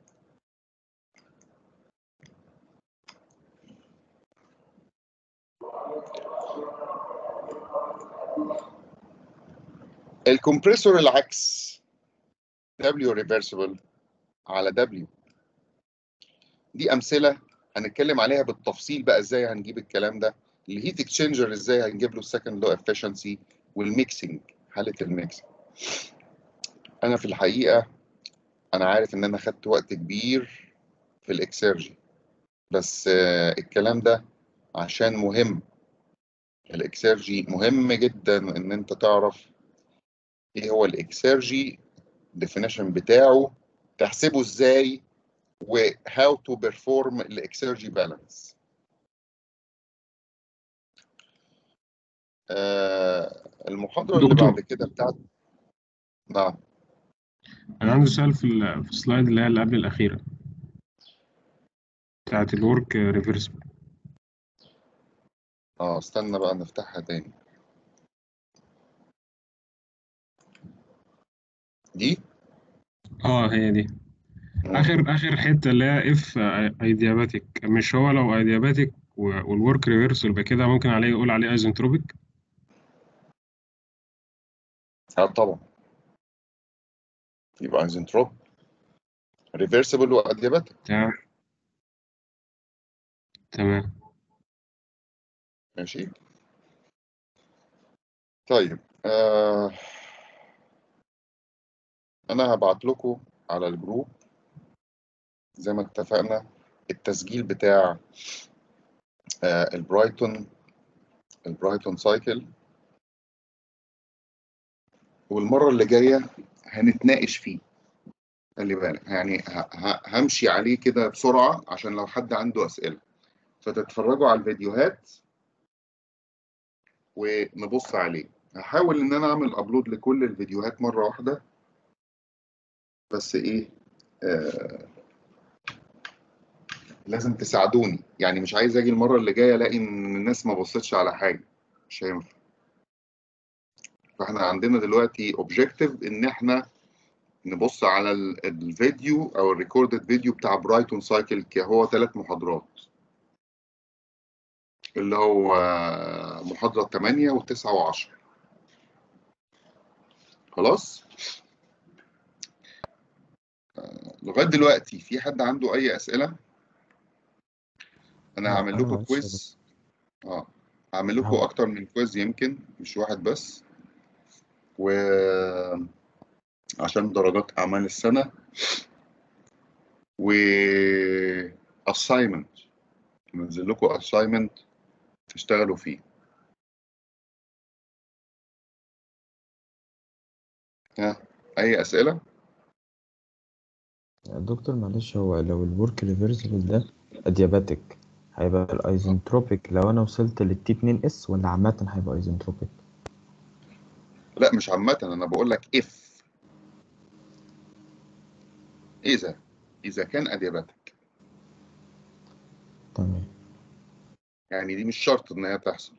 الكمبريسور العكس W reversible على W دي امثله هنتكلم عليها بالتفصيل بقى ازاي هنجيب الكلام ده الهيت اكسشينجر ازاي هنجيب له السكند لو افشنسي والميكسنج حاله الميكسنج انا في الحقيقه انا عارف ان انا خدت وقت كبير في الاكسرجي بس آه، الكلام ده عشان مهم الاكسرجي مهم جدا ان انت تعرف ايه هو الاكسرجي definition بتاعه تحسبه ازاي و how to perform الاكسرجي بالانس آه المحاضرة اللي دكتور. بعد كده بتاعت نعم أنا عندي سؤال في ال- في السلايد اللي هي اللي قبل الأخيرة بتاعت الورك ريفرسبل اه استنى بقى نفتحها تاني دي اه هي دي مم. آخر آخر حتة اللي هي اف ايدياباتيك مش هو لو ايدياباتيك والورك ريفرسال يبقى كده ممكن عليه يقول عليه ايزنتروبيك اه طبعا يبقى ايزنتروب ريفرسبل وادياباتيك تمام تمام ماشي طيب آه انا هبعت لكم على الجروب زي ما اتفقنا التسجيل بتاع آه البرايتون البرايتون سايكل والمرة اللي جاية هنتناقش فيه خلي بالك يعني ه- ه- همشي عليه كده بسرعة عشان لو حد عنده أسئلة فتتفرجوا على الفيديوهات ونبص عليه هحاول إن أنا أعمل أبلود لكل الفيديوهات مرة واحدة بس إيه آه لازم تساعدوني يعني مش عايز أجي المرة اللي جاية ألاقي إن الناس ما بصتش على حاجة مش هينفع فاحنا عندنا دلوقتي اوبجيكتيف ان احنا نبص على ال- الفيديو او الريكوردد فيديو بتاع برايتون سايكل هو ثلاث محاضرات اللي هو محاضرة 8 و9 و10 خلاص آه، لغاية دلوقتي في حد عنده أي أسئلة؟ أنا لا، هعمل أنا لكم معلش يا كويز اه هعمل لكم هو- أكتر من كويز يمكن مش واحد بس و عشان درجات أعمال السنة و assignment ننزل لكم assignment تشتغلوا فيه ها أي أسئلة؟ دكتور معلش هو لو الورك ريفرسبل ده ادياباتيك هيبقى الايزنتروبيك لو انا وصلت للتي 2 اس ولا عامة هيبقى ايزنتروبيك لا مش عامة أنا بقول لك if إذا إذا كان أدياباتك تمام يعني دي مش شرط إن هي تحصل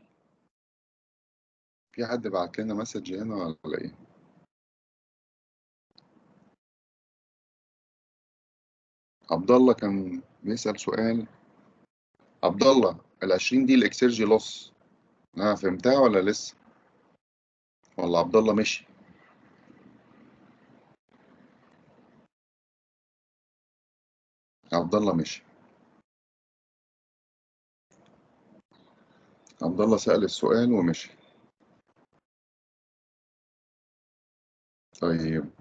في حد بعت لنا مسج هنا ولا إيه؟ عبد الله كان بيسأل سؤال عبد الله ال 20 دي الإكسيرجي لوس أنا فهمتها ولا لسه؟ ولا عبد الله مشي؟ عبد الله مشي عبد الله سأل السؤال ومشي طيب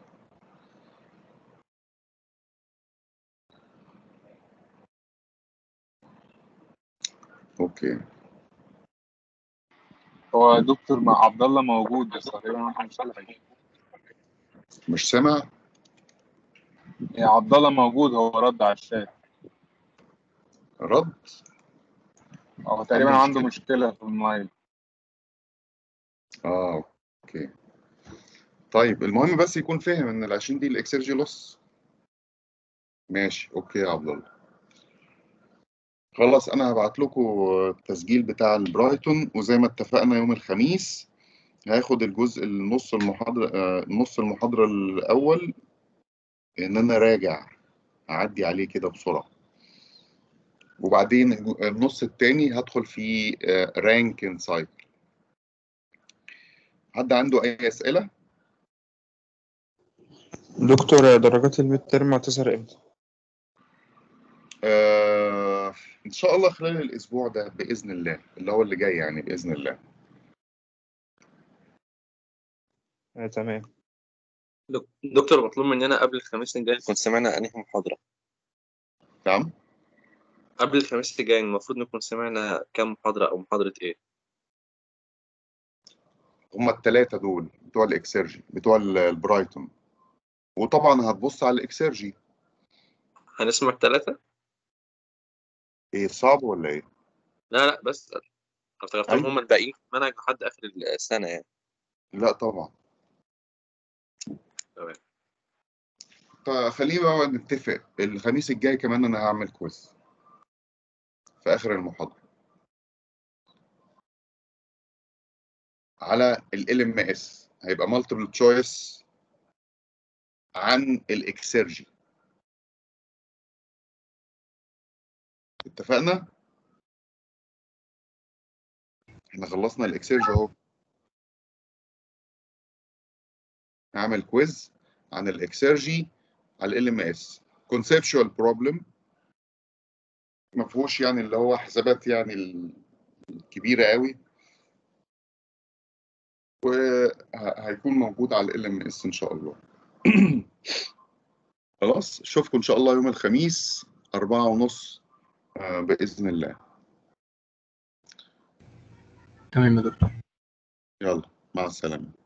اوكي هو دكتور مع عبد الله موجود بس تقريبا احنا مش عارف مش سامع يا عبد الله موجود هو رد على الشات رد هو تقريبا عنده مشكلة في المايك اه اوكي طيب المهم بس يكون فاهم ان ال 20 دي الاكسرجي لوس ماشي اوكي يا عبد الله خلاص انا هبعت لكم التسجيل بتاع البرايتون وزي ما اتفقنا يوم الخميس هاخد الجزء النص المحاضرة آه، نص المحاضرة الأول إن أنا راجع أعدي عليه كده بسرعة وبعدين النص التاني هدخل في رانك انسايت حد عنده أي أسئلة؟ دكتور درجات الميد ترم هتظهر امتى؟ آه إن شاء الله خلال الأسبوع ده بإذن الله اللي هو اللي جاي يعني بإذن الله آه تمام دك- دكتور مطلوب مننا قبل الخميس الجاي نكون سمعنا أنهي محاضرة نعم قبل الخميس الجاي المفروض نكون سمعنا كام محاضرة أو محاضرة إيه هما التلاتة دول بتوع الإكسرجي بتوع ال- البرايتون وطبعا هتبص على الإكسرجي هنسمع التلاتة إيه صعب ولا إيه؟ لا لا بس افتكرتهم أيوة. هم الباقيين في المنهج لحد آخر السنة يعني لا طبعا تمام فخلينا بقى نتفق الخميس الجاي كمان انا هعمل كويز في اخر المحاضره على ال ام اس هيبقى مالتيبل تشويس عن الاكسرجي اتفقنا احنا خلصنا الاكسرجي اهو هعمل كويز عن الاكسرجي على ال ام اس conceptual problem ما فيهوش يعني اللي هو حسابات يعني الكبيره قوي وهيكون موجود على ال ام اس ان شاء الله خلاص اشوفكم ان شاء الله يوم الخميس أربعة ونص آه، بإذن الله تمام يا دكتور يلا مع السلامة